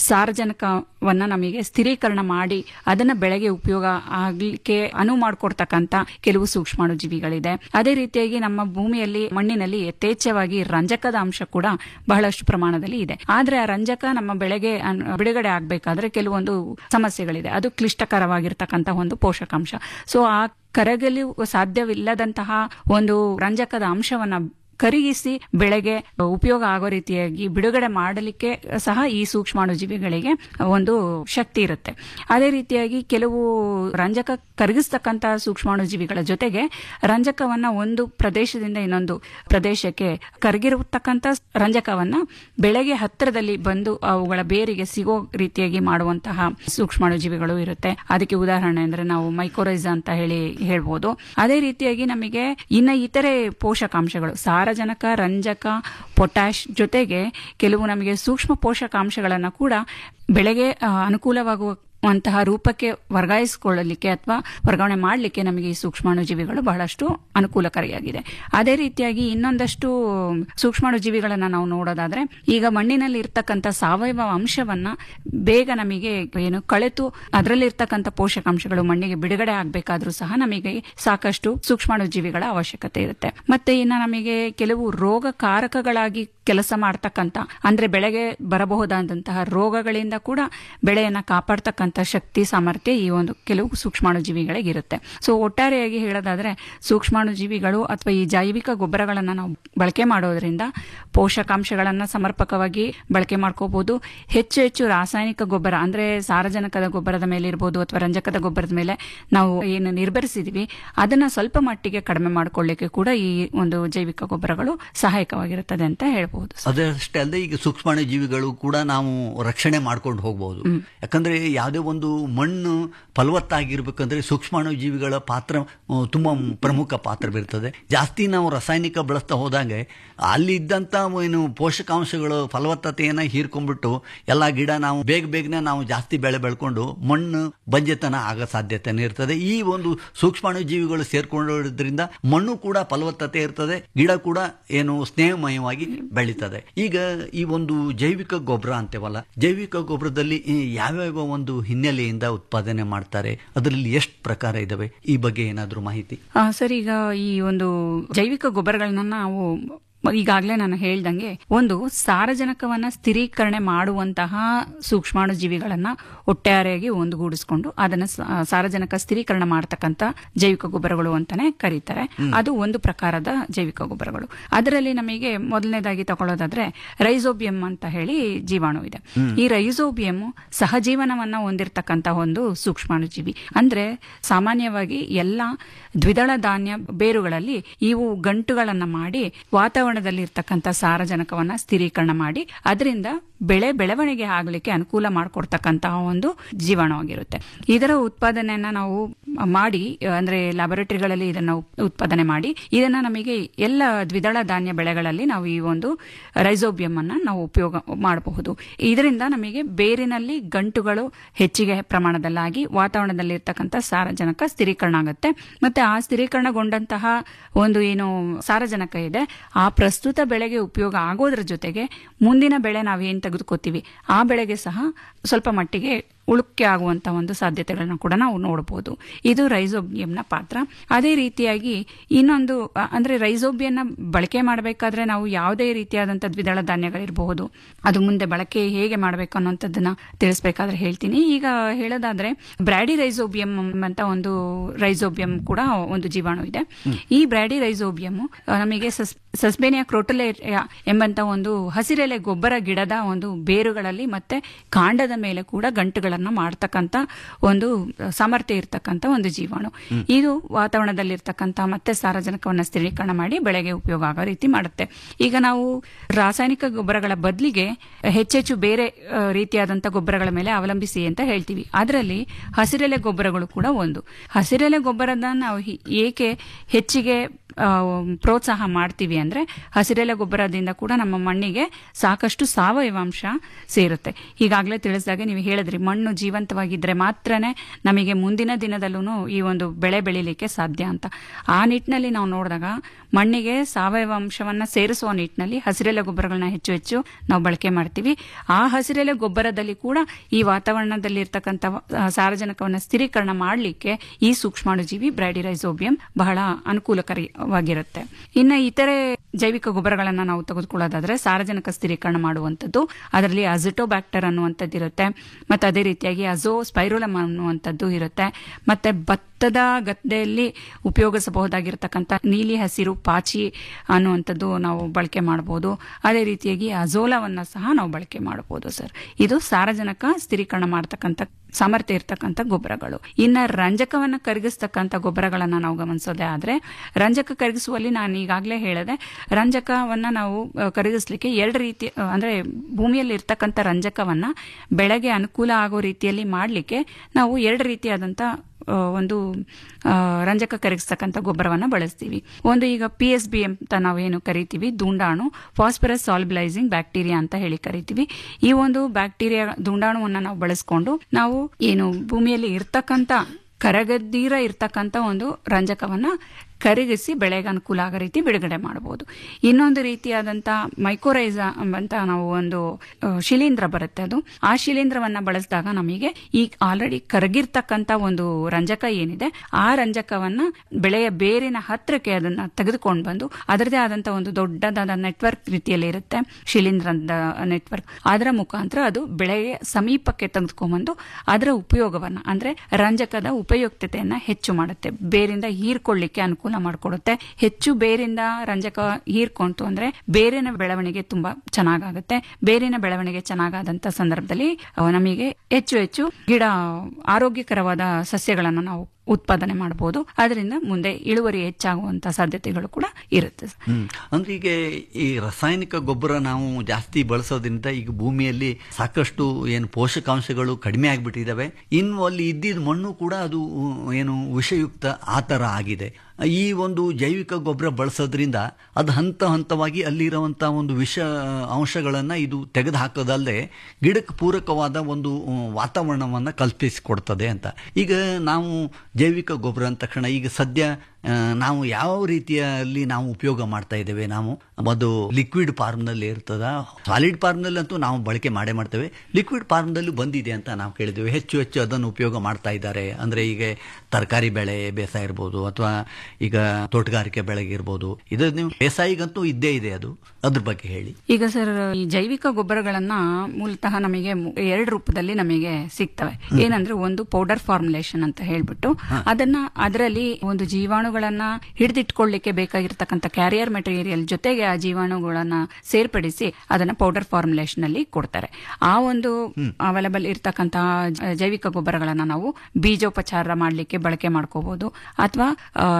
ಸಾರಜನಕವನ್ನ ನಮಗೆ ಸ್ಥಿರೀಕರಣ ಮಾಡಿ ಅದನ್ನ ಬೆಳೆಗೆ ಉಪಯೋಗ ಆಗ್ಲಿಕ್ಕೆ ಅನುವು ಮಾಡಿಕೊಡ್ತಕ್ಕಂಥ ಕೆಲವು ಸೂಕ್ಷ್ಮಾಣು ಜೀವಿಗಳಿದೆ ಅದೇ ರೀತಿಯಾಗಿ ನಮ್ಮ ಭೂಮಿಯಲ್ಲಿ ಮಣ್ಣಿನಲ್ಲಿ ಯಥೇಚ್ಛವಾಗಿ ರಂಜಕದ ಅಂಶ ಕೂಡ ಬಹಳಷ್ಟು ಪ್ರಮಾಣದಲ್ಲಿ ಇದೆ ಆದ್ರೆ ಆ ರಂಜಕ ನಮ್ಮ ಬೆಳೆಗೆ ಅನ್- ಬಿಡುಗಡೆ ಆಗ್ಬೇಕಾದ್ರೆ ಕೆಲವೊಂದು ಸಮಸ್ಯೆಗಳಿದೆ ಅದು ಕ್ಲಿಷ್ಟಕರವಾಗಿರ್ತಕ್ಕಂಥ ಒಂದು ಪೋಷಕಾಂಶ ಸೊ ಆ ಕರಗಲು ಸಾಧ್ಯವಿಲ್ಲದಂತಹ ಒಂದು ರಂಜಕದ ಅಂಶವನ್ನ ಕರಗಿಸಿ ಬೆಳೆಗೆ ಉಪಯೋಗ ಆಗೋ ರೀತಿಯಾಗಿ ಬಿಡುಗಡೆ ಮಾಡಲಿಕ್ಕೆ ಸಹ ಈ ಸೂಕ್ಷ್ಮಾಣು ಜೀವಿಗಳಿಗೆ ಒಂದು ಶಕ್ತಿ ಇರುತ್ತೆ ಅದೇ ರೀತಿಯಾಗಿ ಕೆಲವು ರಂಜಕ ಕರಗಿಸ್ತಕ್ಕಂಥ ಸೂಕ್ಷ್ಮಾಣು ಜೀವಿಗಳ ಜೊತೆಗೆ ರಂಜಕವನ್ನ ಒಂದು ಪ್ರದೇಶದಿಂದ ಇನ್ನೊಂದು ಪ್ರದೇಶಕ್ಕೆ ಕರಗಿರತಕ್ಕಂಥ ರಂಜಕವನ್ನ ಬೆಳೆಗೆ ಹತ್ತಿರದಲ್ಲಿ ಬಂದು ಅವುಗಳ ಬೇರಿಗೆ ಸಿಗೋ ರೀತಿಯಾಗಿ ಮಾಡುವಂತಹ ಸೂಕ್ಷ್ಮಾಣು ಜೀವಿಗಳು ಇರುತ್ತೆ ಅದಕ್ಕೆ ಉದಾಹರಣೆ ಅಂದ್ರೆ ನಾವು ಮೈಕೋರೈಸ್ ಅಂತ ಹೇಳಿ ಹೇಳ್ಬೋದು ಅದೇ ರೀತಿಯಾಗಿ ನಮಗೆ ಇನ್ನ ಇತರೆ ಪೋಷಕಾಂಶಗಳು ಸಾರಜನಕ ರಂಜಕ ಪೊಟ್ಯಾಶ್ ಜೊತೆಗೆ ಕೆಲವು ನಮಗೆ ಸೂಕ್ಷ್ಮ ಪೋಷಕಾಂಶಗಳನ್ನ ಕೂಡ ಬೆಳೆಗೆ ಆ, ಅನುಕೂಲವಾಗುವಂತಹ ರೂಪಕ್ಕೆ ವರ್ಗಾಯಿಸಿಕೊಳ್ಳಲಿಕ್ಕೆ ಅಥವಾ ವರ್ಗಾವಣೆ ಮಾಡಲಿಕ್ಕೆ ನಮಗೆ ಈ ಸೂಕ್ಷ್ಮಾಣು ಜೀವಿಗಳು ಬಹಳಷ್ಟು ಅನುಕೂಲಕಾರಿಯಾಗಿದೆ ಅದೇ ರೀತಿಯಾಗಿ ಇನ್ನೊಂದಷ್ಟು ಸೂಕ್ಷ್ಮಾಣು ಜೀವಿಗಳನ್ನ ನಾವು ನೋಡೋದಾದ್ರೆ ಈಗ ಮಣ್ಣಿನಲ್ಲಿ ಇರ್ತಕ್ಕಂಥ ಸಾವಯವ ಅಂಶವನ್ನ ಬೇಗ ನಮಗೆ ಏನು ಕಳೆತು ಅದರಲ್ಲಿ ಇರ್ತಕ್ಕಂಥ ಪೋಷಕಾಂಶಗಳು ಮಣ್ಣಿಗೆ ಬಿಡುಗಡೆ ಆಗಬೇಕಾದ್ರೂ ಸಹ ನಮಗೆ ಸಾಕಷ್ಟು ಸೂಕ್ಷ್ಮಾಣು ಜೀವಿಗಳ ಅವಶ್ಯಕತೆ ಇರುತ್ತೆ ಮತ್ತೆ ಇನ್ನು ನಮಗೆ ಕೆಲವು ರೋಗ ಕಾರಕಗಳಾಗಿ ಕೆಲಸ ಮಾಡ್ತಕ್ಕಂಥ ಅಂದ್ರೆ ಬೆಳೆಗೆ ಬರಬಹುದಾದಂತಹ ರೋಗಗಳಿಂದ ಕೂಡ ಬೆಳೆಯನ್ನ ಕಾಪಾಡ್ತಕ್ಕಂಥ ಶಕ್ತಿ ಸಾಮರ್ಥ್ಯ ಈ ಒಂದು ಕೆಲವು ಸೂಕ್ಷ್ಮಾಣುಜೀವಿಗಳಿಗೆ ಇರುತ್ತೆ ಸೊ ಒಟ್ಟಾರೆಯಾಗಿ ಹೇಳೋದಾದ್ರೆ ಸೂಕ್ಷ್ಮಾಣುಜೀವಿಗಳು ಅಥವಾ ಈ ಜೈವಿಕ ಗೊಬ್ಬರಗಳನ್ನ ನಾವು ಬಳಕೆ ಮಾಡೋದ್ರಿಂದ ಪೋಷಕಾಂಶಗಳನ್ನ ಸಮರ್ಪಕವಾಗಿ ಬಳಕೆ ಮಾಡ್ಕೋಬಹುದು ಹೆಚ್ಚು ಹೆಚ್ಚು ರಾಸಾಯನಿಕ ಗೊಬ್ಬರ ಅಂದ್ರೆ ಸಾರಜನಕದ ಗೊಬ್ಬರದ ಮೇಲೆ ಇರ್ಬೋದು ಅಥವಾ ರಂಜಕದ ಗೊಬ್ಬರದ ಮೇಲೆ ನಾವು ಏನು ನಿರ್ಭರಿಸಿದೀವಿ ಅದನ್ನ ಸ್ವಲ್ಪ ಮಟ್ಟಿಗೆ ಕಡಿಮೆ ಮಾಡ್ಕೊಳ್ಳಿಕ್ಕೆ ಕೂಡ ಈ ಒಂದು ಜೈವಿಕ ಗೊಬ್ಬರಗಳು ಸಹಾಯಕವಾಗಿರುತ್ತದೆ ಅಂತ ಹೇಳ್ಬಹುದು ಅದಷ್ಟೇ ಅಲ್ಲದೆ ಈಗ ಸೂಕ್ಷ್ಮಾಣು ಜೀವಿಗಳು ಕೂಡ ನಾವು ರಕ್ಷಣೆ ಮಾಡ್ಕೊಂಡು ಹೋಗ್ಬೋದು ಯಾಕಂದ್ರೆ ಯಾವುದೇ ಒಂದು ಮಣ್ಣು ಫಲವತ್ತಾಗಿರ್ಬೇಕಂದ್ರೆ ಸೂಕ್ಷ್ಮಾಣು ಜೀವಿಗಳ ಪಾತ್ರ ಆ, ತುಂಬಾ ಪ್ರಮುಖ ಪಾತ್ರ ಬೀರ್ತದೆ ಜಾಸ್ತಿ ನಾವು ರಾಸಾಯನಿಕ ಬಳಸ್ತಾ ಹೋದಂಗೆ ಅಲ್ಲಿ ಇದ್ದಂತ ಏನು ಪೋಷಕಾಂಶಗಳು ಫಲವತ್ತತೆಯನ್ನ ಹೀರ್ಕೊಂಡ್ಬಿಟ್ಟು ಎಲ್ಲ ಗಿಡ ನಾವು ಬೇಗ ಬೇಗನೆ ನಾವು ಜಾಸ್ತಿ ಬೆಳೆ ಬೆಳ್ಕೊಂಡು ಮಣ್ಣು ಬಂಜೆತನ ಆಗೋ ಸಾಧ್ಯತೆನೇ ಇರ್ತದೆ ಈ ಒಂದು ಸೂಕ್ಷ್ಮಾಣು ಜೀವಿಗಳು ಸೇರ್ಕೊಂಡಿರೋದ್ರಿಂದ ಮಣ್ಣು ಕೂಡ ಫಲವತ್ತತೆ ಇರ್ತದೆ ಗಿಡ ಕೂಡ ಏನು ಸ್ನೇಹಮಯವಾಗಿ ಬೆಳೀತದೆ ಈಗ ಈ ಒಂದು ಜೈವಿಕ ಗೊಬ್ಬರ ಅಂತೇವಲ್ಲ ಜೈವಿಕ ಗೊಬ್ಬರದಲ್ಲಿ ಈ ಯಾವ್ಯಾವ ಒಂದು ಹಿನ್ನೆಲೆಯಿಂದ ಉತ್ಪಾದನೆ ಮಾಡ್ತಾರೆ ಅದರಲ್ಲಿ ಎಷ್ಟು ಪ್ರಕಾರ ಇದಾವೆ ಈ ಬಗ್ಗೆ ಏನಾದರೂ ಮಾಹಿತಿ ಆ, ಸರ್ ಈಗ ಈ ಒಂದು ಜೈವಿಕ ಗೊಬ್ಬರಗಳನ್ನ ನಾವು ಈಗಾಗಲೇ ನಾನು ಹೇಳ್ದಂಗೆ ಒಂದು ಸಾರಜನಕವನ್ನ ಸ್ಥಿರೀಕರಣೆ ಮಾಡುವಂತಹ ಸೂಕ್ಷ್ಮಾಣು ಜೀವಿಗಳನ್ನ ಒಟ್ಟಾರೆಯಾಗಿ ಒಂದುಗೂಡಿಸ್ಕೊಂಡು ಅದನ್ನ ಸ- ಸಾರಜನಕ ಸ್ಥಿರೀಕರಣ ಮಾಡತಕ್ಕಂತ ಜೈವಿಕ ಗೊಬ್ಬರಗಳು ಅಂತಾನೆ ಕರೀತಾರೆ ಅದು ಒಂದು ಪ್ರಕಾರದ ಜೈವಿಕ ಗೊಬ್ಬರಗಳು ಅದರಲ್ಲಿ ನಮಗೆ ಮೊದಲನೇದಾಗಿ ತಗೊಳ್ಳೋದಾದ್ರೆ ರೈಸೋಬಿಯಂ ಅಂತ ಹೇಳಿ ಜೀವಾಣು ಇದೆ ಈ ರೈಸೋಬಿಯಂ ಸಹಜೀವನವನ್ನ ಹೊಂದಿರತಕ್ಕಂತ ಒಂದು ಸೂಕ್ಷ್ಮಾಣು ಜೀವಿ ಅಂದ್ರೆ ಸಾಮಾನ್ಯವಾಗಿ ಎಲ್ಲ ದ್ವಿದಳ ಧಾನ್ಯ ಬೇರುಗಳಲ್ಲಿ ಇವು ಗಂಟುಗಳನ್ನ ಮಾಡಿ ವಾತಾವರಣದಲ್ಲಿ ಇರ್ತಕ್ಕಂಥ ಸಾರಜನಕವನ್ನ ಸ್ಥಿರೀಕರಣ ಮಾಡಿ ಅದರಿಂದ ಬೆಳೆ ಬೆಳವಣಿಗೆ ಆಗಲಿಕ್ಕೆ ಅನುಕೂಲ ಮಾಡಿಕೊಡ್ತಕ್ಕಂತಹ ಒಂದು ಜೀವಾಣು ಆಗಿರುತ್ತೆ ಇದರ ಉತ್ಪಾದನೆಯನ್ನ ನಾವು ಮಾಡಿ ಅಂದ್ರೆ ಲ್ಯಾಬೊರೇಟರಿಗಳಲ್ಲಿ ಇದನ್ನ ಉತ್- ಉತ್ಪಾದನೆ ಮಾಡಿ ಇದನ್ನ ನಮಗೆ ಎಲ್ಲ ದ್ವಿದಳ ಧಾನ್ಯ ಬೆಳೆಗಳಲ್ಲಿ ನಾವು ಈ ಒಂದು ರೈಸೋಬಿಯಂ ಅನ್ನ ನಾವು ಉಪಯೋಗ ಮಾಡಬಹುದು ಇದರಿಂದ ನಮಗೆ ಬೇರಿನಲ್ಲಿ ಗಂಟುಗಳು ಹೆಚ್ಚಿಗೆ ಪ್ರಮಾಣದಲ್ಲಾಗಿ ವಾತಾವರಣದಲ್ಲಿ ಇರ್ತಕ್ಕಂಥ ಸಾರಜನಕ ಸ್ಥಿರೀಕರಣ ಆಗುತ್ತೆ ಮತ್ತೆ ಆ ಸ್ಥಿರೀಕರಣಗೊಂಡಂತಹ ಒಂದು ಏನು ಸಾರಜನಕ ಇದೆ ಆ ಪ್ರಸ್ತುತ ಬೆಳೆಗೆ ಉಪಯೋಗ ಆಗೋದ್ರ ಜೊತೆಗೆ ಮುಂದಿನ ಬೆಳೆ ನಾವೇನ್ ತೆಗೆದುಕೋತೀವಿ ಆ ಬೆಳೆಗೆ ಸಹ ಸ್ವಲ್ಪ ಮಟ್ಟಿಗೆ ಉಳುಕೆ ಆಗುವಂತ ಒಂದು ಸಾಧ್ಯತೆಗಳನ್ನ ಕೂಡ ನಾವು ನೋಡಬಹುದು ಇದು ರೈಸೋಬಿಯಂನ ಪಾತ್ರ ಅದೇ ರೀತಿಯಾಗಿ ಇನ್ನೊಂದು ಅ, ಅಂದ್ರೆ ರೈಸೋಬಿಯನ್ನ ಬಳಕೆ ಮಾಡಬೇಕಾದ್ರೆ ನಾವು ಯಾವುದೇ ರೀತಿಯಾದಂಥ ದ್ವಿದಳ ಧಾನ್ಯಗಳಿರಬಹುದು ಅದು ಮುಂದೆ ಬಳಕೆ ಹೇಗೆ ಮಾಡಬೇಕು ಅನ್ನೋಂಥದ್ದನ್ನ ತಿಳಿಸ್ಬೇಕಾದ್ರೆ ಹೇಳ್ತೀನಿ ಈಗ ಹೇಳೋದಾದ್ರೆ ಬ್ರ್ಯಾಡಿ ರೈಸೋಬಿಯಂ ಅಂತ ಒಂದು ರೈಸೋಬಿಯಂ ಕೂಡ ಒಂದು ಜೀವಾಣು ಇದೆ ಈ ಬ್ರ್ಯಾಡಿ ರೈಸೋಬಿಯಂ ನಮಗೆ ಸಸ್ ಸಸ್ಬೇನಿಯಾ ಕ್ರೋಟುಲೇರಿಯಾ ಎಂಬಂತ ಒಂದು ಹಸಿರೆಲೆ ಗೊಬ್ಬರ ಗಿಡದ ಒಂದು ಬೇರುಗಳಲ್ಲಿ ಮತ್ತೆ ಕಾಂಡದ ಮೇಲೆ ಕೂಡ ಗಂಟುಗಳನ್ನ ಮಾಡ್ತಕ್ಕಂತ ಒಂದು ಸಾಮರ್ಥ್ಯ ಇರ್ತಕ್ಕಂತ ಒಂದು ಜೀವಾಣು ಇದು ವಾತಾವರಣದಲ್ಲಿ ಇರ್ತಕ್ಕಂತ ಮತ್ತೆ ಸಾರಜನಕವನ್ನ ಸ್ಥಿರೀಕರಣ ಮಾಡಿ ಬೆಳೆಗೆ ಉಪಯೋಗ ಆಗೋ ರೀತಿ ಮಾಡುತ್ತೆ ಈಗ ನಾವು ರಾಸಾಯನಿಕ ಗೊಬ್ಬರಗಳ ಬದಲಿಗೆ ಹೆಚ್ಚೆಚ್ಚು ಬೇರೆ ಆ, ರೀತಿಯಾದಂತ ಗೊಬ್ಬರಗಳ ಮೇಲೆ ಅವಲಂಬಿಸಿ ಅಂತ ಹೇಳ್ತೀವಿ ಅದರಲ್ಲಿ ಹಸಿರೆಲೆ ಗೊಬ್ಬರಗಳು ಕೂಡ ಒಂದು ಹಸಿರೆಲೆ ಗೊಬ್ಬರದ ನಾವು ಹಿ- ಏಕೆ ಹೆಚ್ಚಿಗೆ ಆ, ಪ್ರೋತ್ಸಾಹ ಮಾಡ್ತೀವಿ ಅಂದ್ರೆ ಹಸಿರೆಲೆ ಗೊಬ್ಬರದಿಂದ ಕೂಡ ನಮ್ಮ ಮಣ್ಣಿಗೆ ಸಾಕಷ್ಟು ಸಾವಯವಾಂಶ ಸೇರುತ್ತೆ ಈಗಾಗಲೇ ತಿಳಿಸಿದಾಗೆ ನೀವು ಹೇಳಿದ್ರಿ ಮಣ್ಣು ಜೀವಂತವಾಗಿದ್ರೆ ಮಾತ್ರನೇ ನಮಗೆ ಮುಂದಿನ ದಿನದಲ್ಲೂ ಈ ಒಂದು ಬೆಳೆ ಬೆಳಿಲಿಕ್ಕೆ ಸಾಧ್ಯ ಅಂತ ಆ ನಿಟ್ಟಿನಲ್ಲಿ ನಾವು ನೋಡಿದಾಗ ಮಣ್ಣಿಗೆ ಸಾವಯವ ಅಂಶವನ್ನ ಸೇರಿಸುವ ನಿಟ್ಟಿನಲ್ಲಿ ಹಸಿರೆಲೆ ಗೊಬ್ಬರಗಳನ್ನ ಹೆಚ್ಚು ಹೆಚ್ಚು ನಾವು ಬಳಕೆ ಮಾಡ್ತೀವಿ ಆ ಹಸಿರೆಲೆ ಗೊಬ್ಬರದಲ್ಲಿ ಕೂಡ ಈ ವಾತಾವರಣದಲ್ಲಿ ಇರ್ತಕ್ಕಂಥ ಸಾರಜನಕವನ್ನ ಸ್ಥಿರೀಕರಣ ಮಾಡಲಿಕ್ಕೆ ಈ ಸೂಕ್ಷ್ಮಾಣುಜೀವಿ ಬ್ರೈಡಿರೈಸೋಬಿಯಂ ಬಹಳ ಅನುಕೂಲಕಾರಿಯಾಗಿರುತ್ತೆ ಇನ್ನು ಇತರೆ ಜೈವಿಕ ಗೊಬ್ಬರಗಳನ್ನ ನಾವು ತೆಗೆದುಕೊಳ್ಳೋದಾದ್ರೆ ಸಾರಜನಕ ಸ್ಥಿರೀಕರಣ ಮಾಡುವಂಥದ್ದು ಅದರಲ್ಲಿ ಅಜಿಟೋಬ್ಯಾಕ್ಟರ್ ಅನ್ನುವಂಥದ್ದು ಇರುತ್ತೆ ಮತ್ತೆ ಅದೇ ರೀತಿಯಾಗಿ ಅಜೋ ಸ್ಪೈರೋಲಮ್ ಅನ್ನುವಂಥದ್ದು ಇರುತ್ತೆ ಮತ್ತೆ ಭತ್ತದ ಗದ್ದೆಯಲ್ಲಿ ಉಪಯೋಗಿಸಬಹುದಾಗಿರ್ತಕ್ಕಂಥ ನೀಲಿ ಹಸಿರು ಪಾಚಿ ಅನ್ನುವಂಥದ್ದು ನಾವು ಬಳಕೆ ಮಾಡಬಹುದು ಅದೇ ರೀತಿಯಾಗಿ ಅಜೋಲವನ್ನ ಸಹ ನಾವು ಬಳಕೆ ಮಾಡಬಹುದು ಸರ್ ಇದು ಸಾರಜನಕ ಸ್ಥಿರೀಕರಣ ಮಾಡತಕ್ಕಂಥ ಸಾಮರ್ಥ್ಯ ಇರ್ತಕ್ಕಂಥ ಗೊಬ್ಬರಗಳು ಇನ್ನ ರಂಜಕವನ್ನ ಕರಗಿಸ್ತಕ್ಕಂಥ ಗೊಬ್ಬರಗಳನ್ನ ನಾವು ಗಮನಿಸೋದೇ ಆದ್ರೆ ರಂಜಕ ಕರಗಿಸುವಲ್ಲಿ ನಾನು ಈಗಾಗಲೇ ಹೇಳಿದೆ ರಂಜಕವನ್ನ ನಾವು ಆ, ಕರಗಿಸ್ಲಿಕ್ಕೆ ಎರಡು ರೀತಿ ಆ, ಅಂದ್ರೆ ಭೂಮಿಯಲ್ಲಿ ಇರ್ತಕ್ಕಂಥ ರಂಜಕವನ್ನ ಬೆಳೆಗೆ ಅನುಕೂಲ ಆಗೋ ರೀತಿಯಲ್ಲಿ ಮಾಡಲಿಕ್ಕೆ ನಾವು ಎರಡು ರೀತಿಯಾದಂಥ ಆ, ಒಂದು ಆ, ರಂಜಕ ಕರಗಿಸ್ತಕ್ಕಂಥ ಗೊಬ್ಬರವನ್ನ ಬಳಸ್ತೀವಿ ಒಂದು ಈಗ ಪಿ ಎಸ್ ಬಿ ಅಂತ ನಾವೇನು ಕರಿತೀವಿ ದುಂಡಾಣು ಫಾಸ್ಫರಸ್ ಸಾಲ್ಬಿಲೈಸಿಂಗ್ ಬ್ಯಾಕ್ಟೀರಿಯಾ ಅಂತ ಹೇಳಿ ಕರಿತೀವಿ ಈ ಒಂದು ಬ್ಯಾಕ್ಟೀರಿಯಾ ದುಂಡಾಣುವನ್ನ ನಾವು ಬಳಸ್ಕೊಂಡು ನಾವು ಏನು ಭೂಮಿಯಲ್ಲಿ ಇರ್ತಕ್ಕಂಥ ಕರಗದ್ದೀರ ಇರ್ತಕ್ಕಂಥ ಒಂದು ರಂಜಕವನ್ನ ಕರಗಿಸಿ ಬೆಳೆಗೆ ಅನುಕೂಲ ಆಗೋ ರೀತಿ ಬಿಡುಗಡೆ ಮಾಡಬಹುದು ಇನ್ನೊಂದು ರೀತಿಯಾದಂತ ಮೈಕೋರೈಸ ಅಂತ ನಾವು ಒಂದು ಆ, ಶಿಲೀಂಧ್ರ ಬರುತ್ತೆ ಅದು ಆ ಶಿಲೀಂಧ್ರವನ್ನ ಬಳಸಿದಾಗ ನಮಗೆ ಈ ಆಲ್ರೆಡಿ ಕರಗಿರ್ತಕ್ಕಂತ ಒಂದು ರಂಜಕ ಏನಿದೆ ಆ ರಂಜಕವನ್ನ ಬೆಳೆಯ ಬೇರಿನ ಹತ್ರಕ್ಕೆ ಅದನ್ನ ತೆಗೆದುಕೊಂಡು ಬಂದು ಅದರದೇ ಆದಂತ ಒಂದು ದೊಡ್ಡದಾದ ನೆಟ್ವರ್ಕ್ ರೀತಿಯಲ್ಲಿ ಇರುತ್ತೆ ಶಿಲೀಂಧ್ರದ ನೆಟ್ವರ್ಕ್ ಅದರ ಮುಖಾಂತರ ಅದು ಬೆಳೆಯ ಸಮೀಪಕ್ಕೆ ತೆಗೆದುಕೊಂಡ್ಬಂದು ಅದರ ಉಪಯೋಗವನ್ನ ಅಂದ್ರೆ ರಂಜಕದ ಉಪಯುಕ್ತತೆಯನ್ನ ಹೆಚ್ಚು ಮಾಡುತ್ತೆ ಬೇರಿಂದ ಹೀರ್ಕೊಳ್ಳಿಕ್ಕೆ ಅನುಕೂಲ ಮಾಡಿಕೊಡುತ್ತೆ ಹೆಚ್ಚು ಬೇರಿಂದ ರಂಜಕ ಹೀರ್ಕೊಂತು ಅಂದ್ರೆ ಬೇರಿನ ಬೆಳವಣಿಗೆ ತುಂಬಾ ಚೆನ್ನಾಗಾಗುತ್ತೆ ಬೇರಿನ ಬೆಳವಣಿಗೆ ಚೆನ್ನಾಗಾದಂತ ಸಂದರ್ಭದಲ್ಲಿ ಅಹ್, ನಮಗೆ ಹೆಚ್ಚು ಹೆಚ್ಚು ಗಿಡ ಆರೋಗ್ಯಕರವಾದ ಸಸ್ಯಗಳನ್ನು ನಾವು ಉತ್ಪಾದನೆ ಮಾಡಬಹುದು ಅದರಿಂದ ಮುಂದೆ ಇಳುವರಿ ಹೆಚ್ಚಾಗುವಂತ ಸಾಧ್ಯತೆಗಳು ಕೂಡ ಇರುತ್ತೆ ಹ್ಮ್ ಅಂದ್ರೆ ಈಗ ಈ ರಾಸಾಯನಿಕ ಗೊಬ್ಬರ ನಾವು ಜಾಸ್ತಿ ಬಳಸೋದ್ರಿಂದ ಈಗ ಭೂಮಿಯಲ್ಲಿ ಸಾಕಷ್ಟು ಏನು ಪೋಷಕಾಂಶಗಳು ಕಡಿಮೆ ಆಗಿಬಿಟ್ಟಿದ್ದಾವೆ ಇನ್ನು ಅಲ್ಲಿ ಇದ್ದಿದ್ದ ಮಣ್ಣು ಕೂಡ ಅದು ಏನು ವಿಷಯುಕ್ತ ಆ ಥರ ಆಗಿದೆ ಈ ಒಂದು ಜೈವಿಕ ಗೊಬ್ಬರ ಬಳಸೋದ್ರಿಂದ ಅದು ಹಂತ ಹಂತವಾಗಿ ಅಲ್ಲಿರುವಂಥ ಒಂದು ವಿಷ ಅಂಶಗಳನ್ನು ಇದು ತೆಗೆದು ಹಾಕೋದಲ್ಲದೆ ಗಿಡಕ್ಕೆ ಪೂರಕವಾದ ಒಂದು ವಾತಾವರಣವನ್ನು ಕಲ್ಪಿಸಿಕೊಡ್ತದೆ ಅಂತ ಈಗ ನಾವು ಜೈವಿಕ ಗೊಬ್ಬರ ಅಂದ ತಕ್ಷಣ ಈಗ ಸದ್ಯ ಆ, ನಾವು ಯಾವ ರೀತಿಯಲ್ಲಿ ನಾವು ಉಪಯೋಗ ಮಾಡ್ತಾ ಇದ್ದೇವೆ ನಾವು ಒಂದು ಲಿಕ್ವಿಡ್ ಫಾರ್ಮ್ನಲ್ಲಿ ಇರ್ತದ ಸಾಲಿಡ್ ಫಾರ್ಮ್ನಲ್ಲಿ ಅಂತೂ ನಾವು ಬಳಕೆ ಮಾಡೇ ಮಾಡ್ತೇವೆ ಲಿಕ್ವಿಡ್ ಫಾರ್ಮ್ನಲ್ಲೂ ಬಂದಿದೆ ಅಂತ ನಾವು ಕೇಳಿದ್ದೇವೆ ಹೆಚ್ಚು ಹೆಚ್ಚು ಅದನ್ನು ಉಪಯೋಗ ಮಾಡ್ತಾ ಇದ್ದಾರೆ ಅಂದರೆ ಈಗ ತರಕಾರಿ ಬೆಳೆ ಬೇಸಾಯ ಇರ್ಬೋದು ಅಥವಾ ಈಗ ತೋಟಗಾರಿಕೆ ಬೆಳೆಗೆ ಇರ್ಬೋದು ಇದು ನೀವು ಬೇಸಾಯಿಗಂತೂ ಇದ್ದೇ ಇದೆ ಅದು ಅದ್ರ ಬಗ್ಗೆ ಹೇಳಿ ಈಗ ಸರ್ ಈ ಜೈವಿಕ ಗೊಬ್ಬರಗಳನ್ನ ಮೂಲತಃ ನಮಗೆ ಮು- ಎರಡು ರೂಪದಲ್ಲಿ ನಮಗೆ ಸಿಗ್ತವೆ ಏನಂದ್ರೆ ಒಂದು ಪೌಡರ್ ಫಾರ್ಮುಲೇಷನ್ ಅಂತ ಹೇಳ್ಬಿಟ್ಟು ಅದನ್ನ ಅದರಲ್ಲಿ ಒಂದು ಜೀವಾಣುಗಳನ್ನ ಹಿಡಿದಿಟ್ಕೊಳ್ಳಿಕ್ಕೆ ಬೇಕಾಗಿರ್ತಕ್ಕಂಥ ಕ್ಯಾರಿಯರ್ ಮೆಟೀರಿಯಲ್ ಜೊತೆಗೆ ಆ ಜೀವಾಣುಗಳನ್ನ ಸೇರ್ಪಡಿಸಿ ಅದನ್ನ ಪೌಡರ್ ಫಾರ್ಮುಲೇಷನ್ ಅಲ್ಲಿ ಕೊಡ್ತಾರೆ ಆ ಒಂದು ಅವೈಲಬಲ್ ಇರ್ತಕ್ಕಂತಹ ಜ- ಜೈವಿಕ ಗೊಬ್ಬರಗಳನ್ನ ನಾವು ಬೀಜೋಪಚಾರ ಮಾಡಲಿಕ್ಕೆ ಬಳಕೆ ಮಾಡ್ಕೋಬಹುದು ಅಥವಾ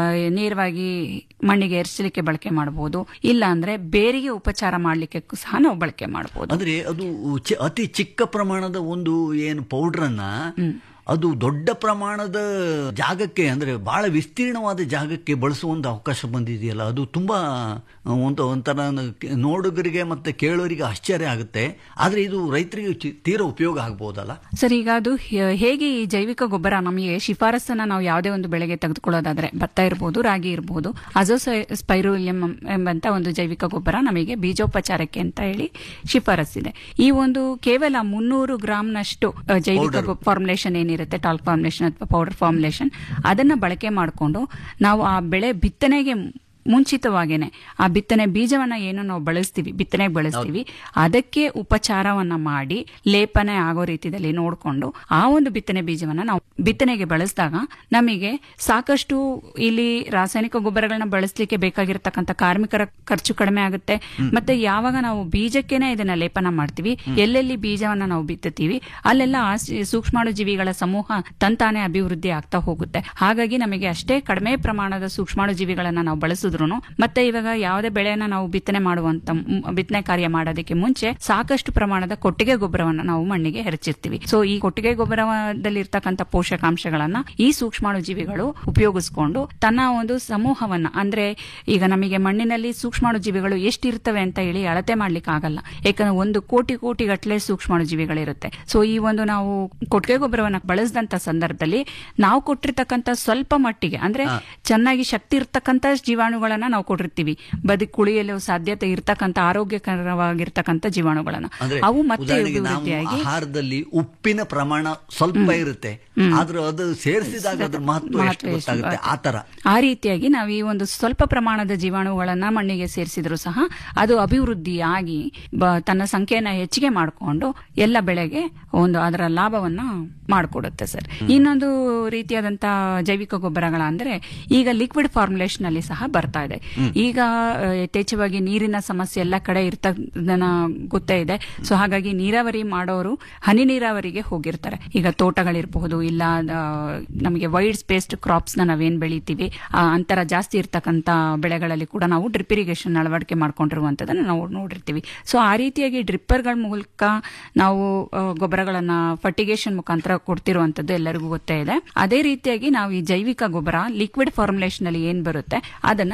ನೇರವಾಗಿ ಮಣ್ಣಿಗೆ ಎರಚಲಿಕ್ಕೆ ಬಳಕೆ ಮಾಡಬಹುದು ಇಲ್ಲ ಅಂದ್ರೆ ಬೇರಿಗೆ ಉಪಚಾರ ಮಾಡಲಿಕ್ಕೆ ಸಹ ನಾವು ಬಳಕೆ ಮಾಡಬಹುದು ಅಂದ್ರೆ ಅದು ಚಿ- ಅತಿ ಚಿಕ್ಕ ಪ್ರಮಾಣದ ಒಂದು ಏನು ಪೌಡ್ರನ್ನ ಅದು ದೊಡ್ಡ ಪ್ರಮಾಣದ ಜಾಗಕ್ಕೆ ಅಂದ್ರೆ ಬಹಳ ವಿಸ್ತೀರ್ಣವಾದ ಜಾಗಕ್ಕೆ ಬಳಸುವ ಒಂದು ಅವಕಾಶ ಬಂದಿದೆಯಲ್ಲ ಅದು ತುಂಬಾ ಒಂದು ಒಂಥರ ನೋಡುಗರಿಗೆ ಮತ್ತೆ ಕೇಳೋರಿಗೆ ಆಶ್ಚರ್ಯ ಆಗುತ್ತೆ ಆದ್ರೆ ಇದು ರೈತರಿಗೆ ಚಿ- ತೀರಾ ಉಪಯೋಗ ಆಗ್ಬೋದಲ್ಲ ಸರ್ ಈಗ ಅದು ಹೇ- ಹೇಗೆ ಈ ಜೈವಿಕ ಗೊಬ್ಬರ ನಮಗೆ ಶಿಫಾರಸನ್ನ ನಾವು ಯಾವುದೇ ಒಂದು ಬೆಳೆಗೆ ತೆಗೆದುಕೊಳ್ಳೋದಾದ್ರೆ ಭತ್ತ ಇರಬಹುದು ರಾಗಿ ಇರಬಹುದು ಅಜೋಸ್ಪೈರೋಲಿಯಂ ಎಂಬಂತ ಒಂದು ಜೈವಿಕ ಗೊಬ್ಬರ ನಮಗೆ ಬೀಜೋಪಚಾರಕ್ಕೆ ಅಂತ ಹೇಳಿ ಶಿಫಾರಸ್ಸಿದೆ ಈ ಒಂದು ಕೇವಲ ಮುನ್ನೂರು ಗ್ರಾಂನಷ್ಟು ಅ, ಜೈವಿಕ ಫಾರ್ಮುಲೇಷನ್ ಏನಿರುತ್ತೆ ಟಾಲ್ಕ್ ಫಾರ್ಮುಲೇಷನ್ ಅಥವಾ ಪೌಡರ್ ಫಾರ್ಮುಲೇಷನ್ ಅದನ್ನ ಬಳಕೆ ಮಾಡಿಕೊಂಡು ನಾವು ಆ ಬೆಳೆ ಬಿತ್ತನೆಗೆ ಮುಂಚಿತವಾಗೇನೆ ಆ ಬಿತ್ತನೆ ಬೀಜವನ್ನ ಏನು ನಾವು ಬಳಸ್ತೀವಿ ಬಿತ್ತನೆಗೆ ಬಳಸ್ತೀವಿ ಅದಕ್ಕೆ ಉಪಚಾರವನ್ನ ಮಾಡಿ ಲೇಪನೆ ಆಗೋ ರೀತಿಯಲ್ಲಿ ನೋಡಿಕೊಂಡು ಆ ಒಂದು ಬಿತ್ತನೆ ಬೀಜವನ್ನ ನಾವು ಬಿತ್ತನೆಗೆ ಬಳಸಿದಾಗ ನಮಗೆ ಸಾಕಷ್ಟು ಇಲ್ಲಿ ರಾಸಾಯನಿಕ ಗೊಬ್ಬರಗಳನ್ನ ಬಳಸಲಿಕ್ಕೆ ಬೇಕಾಗಿರತಕ್ಕಂಥ ಕಾರ್ಮಿಕರ ಖರ್ಚು ಕಡಿಮೆ ಆಗುತ್ತೆ ಮತ್ತೆ ಯಾವಾಗ ನಾವು ಬೀಜಕ್ಕೇನೆ ಇದನ್ನ ಲೇಪನ ಮಾಡ್ತೀವಿ ಎಲ್ಲೆಲ್ಲಿ ಬೀಜವನ್ನ ನಾವು ಬಿತ್ತುತ್ತೀವಿ ಅಲ್ಲೆಲ್ಲ ಆ ಸಿ- ಸೂಕ್ಷ್ಮಾಣು ಜೀವಿಗಳ ಸಮೂಹ ತಂತಾನೆ ಅಭಿವೃದ್ಧಿ ಆಗ್ತಾ ಹೋಗುತ್ತೆ ಹಾಗಾಗಿ ನಮಗೆ ಅಷ್ಟೇ ಕಡಿಮೆ ಪ್ರಮಾಣದ ಸೂಕ್ಷ್ಮಾಣು ಜೀವಿಗಳನ್ನ ನಾವು ಬಳಸಿದ್ರು ಮತ್ತೆ ಇವಾಗ ಯಾವುದೇ ಬೆಳೆಯನ್ನ ನಾವು ಬಿತ್ತನೆ ಮಾಡುವಂತ ಮ್- ಬಿತ್ತನೆ ಕಾರ್ಯ ಮಾಡೋದಕ್ಕೆ ಮುಂಚೆ ಸಾಕಷ್ಟು ಪ್ರಮಾಣದ ಕೊಟ್ಟಿಗೆ ಗೊಬ್ಬರವನ್ನ ನಾವು ಮಣ್ಣಿಗೆ ಎರಚಿರ್ತೀವಿ ಸೊ ಈ ಕೊಟ್ಟಿಗೆ ಗೊಬ್ಬರದಲ್ಲಿ ಇರ್ತಕ್ಕಂಥ ಪೋಷಕಾಂಶಗಳನ್ನ ಈ ಸೂಕ್ಷ್ಮಾಣು ಜೀವಿಗಳು ಉಪಯೋಗಿಸ್ಕೊಂಡು ತನ್ನ ಒಂದು ಸಮೂಹವನ್ನ ಅಂದ್ರೆ ಈಗ ನಮಗೆ ಮಣ್ಣಿನಲ್ಲಿ ಸೂಕ್ಷ್ಮಾಣು ಜೀವಿಗಳು ಎಷ್ಟಿರ್ತವೆ ಅಂತ ಹೇಳಿ ಅಳತೆ ಮಾಡ್ಲಿಕ್ಕೆ ಆಗಲ್ಲ ಯಾಕಂದ್ರೆ ಒಂದು ಕೋಟಿ ಕೋಟಿ ಗಟ್ಟಲೆ ಸೂಕ್ಷ್ಮಾಣು ಜೀವಿಗಳಿರುತ್ತೆ ಸೊ ಈ ಒಂದು ನಾವು ಕೊಟ್ಟಿಗೆ ಗೊಬ್ಬರವನ್ನ ಬಳಸಿದಂತ ಸಂದರ್ಭದಲ್ಲಿ ನಾವು ಕೊಟ್ಟಿರ್ತಕ್ಕಂಥ ಸ್ವಲ್ಪ ಮಟ್ಟಿಗೆ ಅಂದ್ರೆ ಚೆನ್ನಾಗಿ ಶಕ್ತಿ ಇರ್ತಕ್ಕಂಥ ಜೀವಾಣುಗಳನ್ನ ನಾವು ಕೊಟ್ಟಿರ್ತೀವಿ ಬದುಕುಳಿಯಲು ಸಾಧ್ಯತೆ ಇರ್ತಕ್ಕಂಥ ಆರೋಗ್ಯಕರವಾಗಿರ್ತಕ್ಕಂಥ ಜೀವಾಣುಗಳನ್ನ ಅಂದ್ರೆ ಅವು ಮತ್ತೆ ಉದಾಹರಣೆಗೆ ನಾವು ಅಭಿವೃದ್ಧಿಯಾಗಿ ಆಹಾರದಲ್ಲಿ ಉಪ್ಪಿನ ಪ್ರಮಾಣ ಸ್ವಲ್ಪ ಇರುತ್ತೆ ಆದ್ರೆ ಅದು ಸೇರಿಸಿದಾಗ ಅದ್ರ ಮಹತ್ವ ಎಷ್ಟು ಮಹತ್ವ ಎಷ್ಟು ಗೊತ್ತಾಗುತ್ತೆ ಆ ತರ ಆ ರೀತಿಯಾಗಿ ನಾವು ಈ ಒಂದು ಸ್ವಲ್ಪ ಪ್ರಮಾಣದ ಜೀವಾಣುಗಳನ್ನ ಮಣ್ಣಿಗೆ ಸೇರಿಸಿದ್ರು ಸಹ ಅದು ಅಭಿವೃದ್ಧಿಯಾಗಿ ಬ- ತನ್ನ ಸಂಖ್ಯೆಯನ್ನ ಹೆಚ್ಚಿಗೆ ಮಾಡಿಕೊಂಡು ಎಲ್ಲ ಬೆಳೆಗೆ ಒಂದು ಅದರ ಲಾಭವನ್ನ ಮಾಡಿಕೊಡುತ್ತೆ ಸರ್ ಇನ್ನೊಂದು ರೀತಿಯಾದಂತ ಜೈವಿಕ ಗೊಬ್ಬರಗಳ ಅಂದ್ರೆ ಈಗ ಲಿಕ್ವಿಡ್ ಫಾರ್ಮುಲೇಷನ್ ಅಲ್ಲಿ ಸಹ ಬರ್ತಾ ಇದೆ ಈಗ ಆ, ಯಥೇಚ್ಛವಾಗಿ ನೀರಿನ ಸಮಸ್ಯೆ ಎಲ್ಲ ಕಡೆ ಇರ್ತದನ್ನ ಗೊತ್ತೇ ಇದೆ ಸೊ ಹಾಗಾಗಿ ನೀರಾವರಿ ಮಾಡೋರು ಹನಿ ನೀರಾವರಿಗೆ ಹೋಗಿರ್ತಾರೆ ಈಗ ತೋಟಗಳಿರಬಹುದು ಇಲ್ಲ ಆ, ನಮಗೆ ವೈಡ್ ಸ್ಪೇಸ್ಡ್ ಕ್ರಾಪ್ಸ್ ನ ನಾವೇನ್ ಬೆಳಿತೀವಿ ಆ ಅಂತರ ಜಾಸ್ತಿ ಇರ್ತಕ್ಕಂತ ಬೆಳೆಗಳಲ್ಲಿ ಕೂಡ ನಾವು ಡ್ರಿಪ್ ಇರಿಗೇಷನ್ ಅಳವಡಿಕೆ ಮಾಡ್ಕೊಂಡಿರುವಂತದನ್ನ ನಾವು ನೋಡಿರ್ತೀವಿ ಸೊ ಆ ರೀತಿಯಾಗಿ ಡ್ರಿಪ್ಪರ್ಗಳ ಮೂಲಕ ನಾವು ಆ, ಗೊಬ್ಬರಗಳನ್ನ ಫರ್ಟಿಗೇಷನ್ ಮುಖಾಂತರ ಕೊಡ್ತಿರುವಂತದ್ದು ಎಲ್ಲರಿಗೂ ಗೊತ್ತೇ ಇದೆ ಅದೇ ರೀತಿಯಾಗಿ ನಾವು ಈ ಜೈವಿಕ ಗೊಬ್ಬರ ಲಿಕ್ವಿಡ್ ಫಾರ್ಮುಲೇಷನ್ ಅಲ್ಲಿ ಏನ್ ಬರುತ್ತೆ ಅದನ್ನ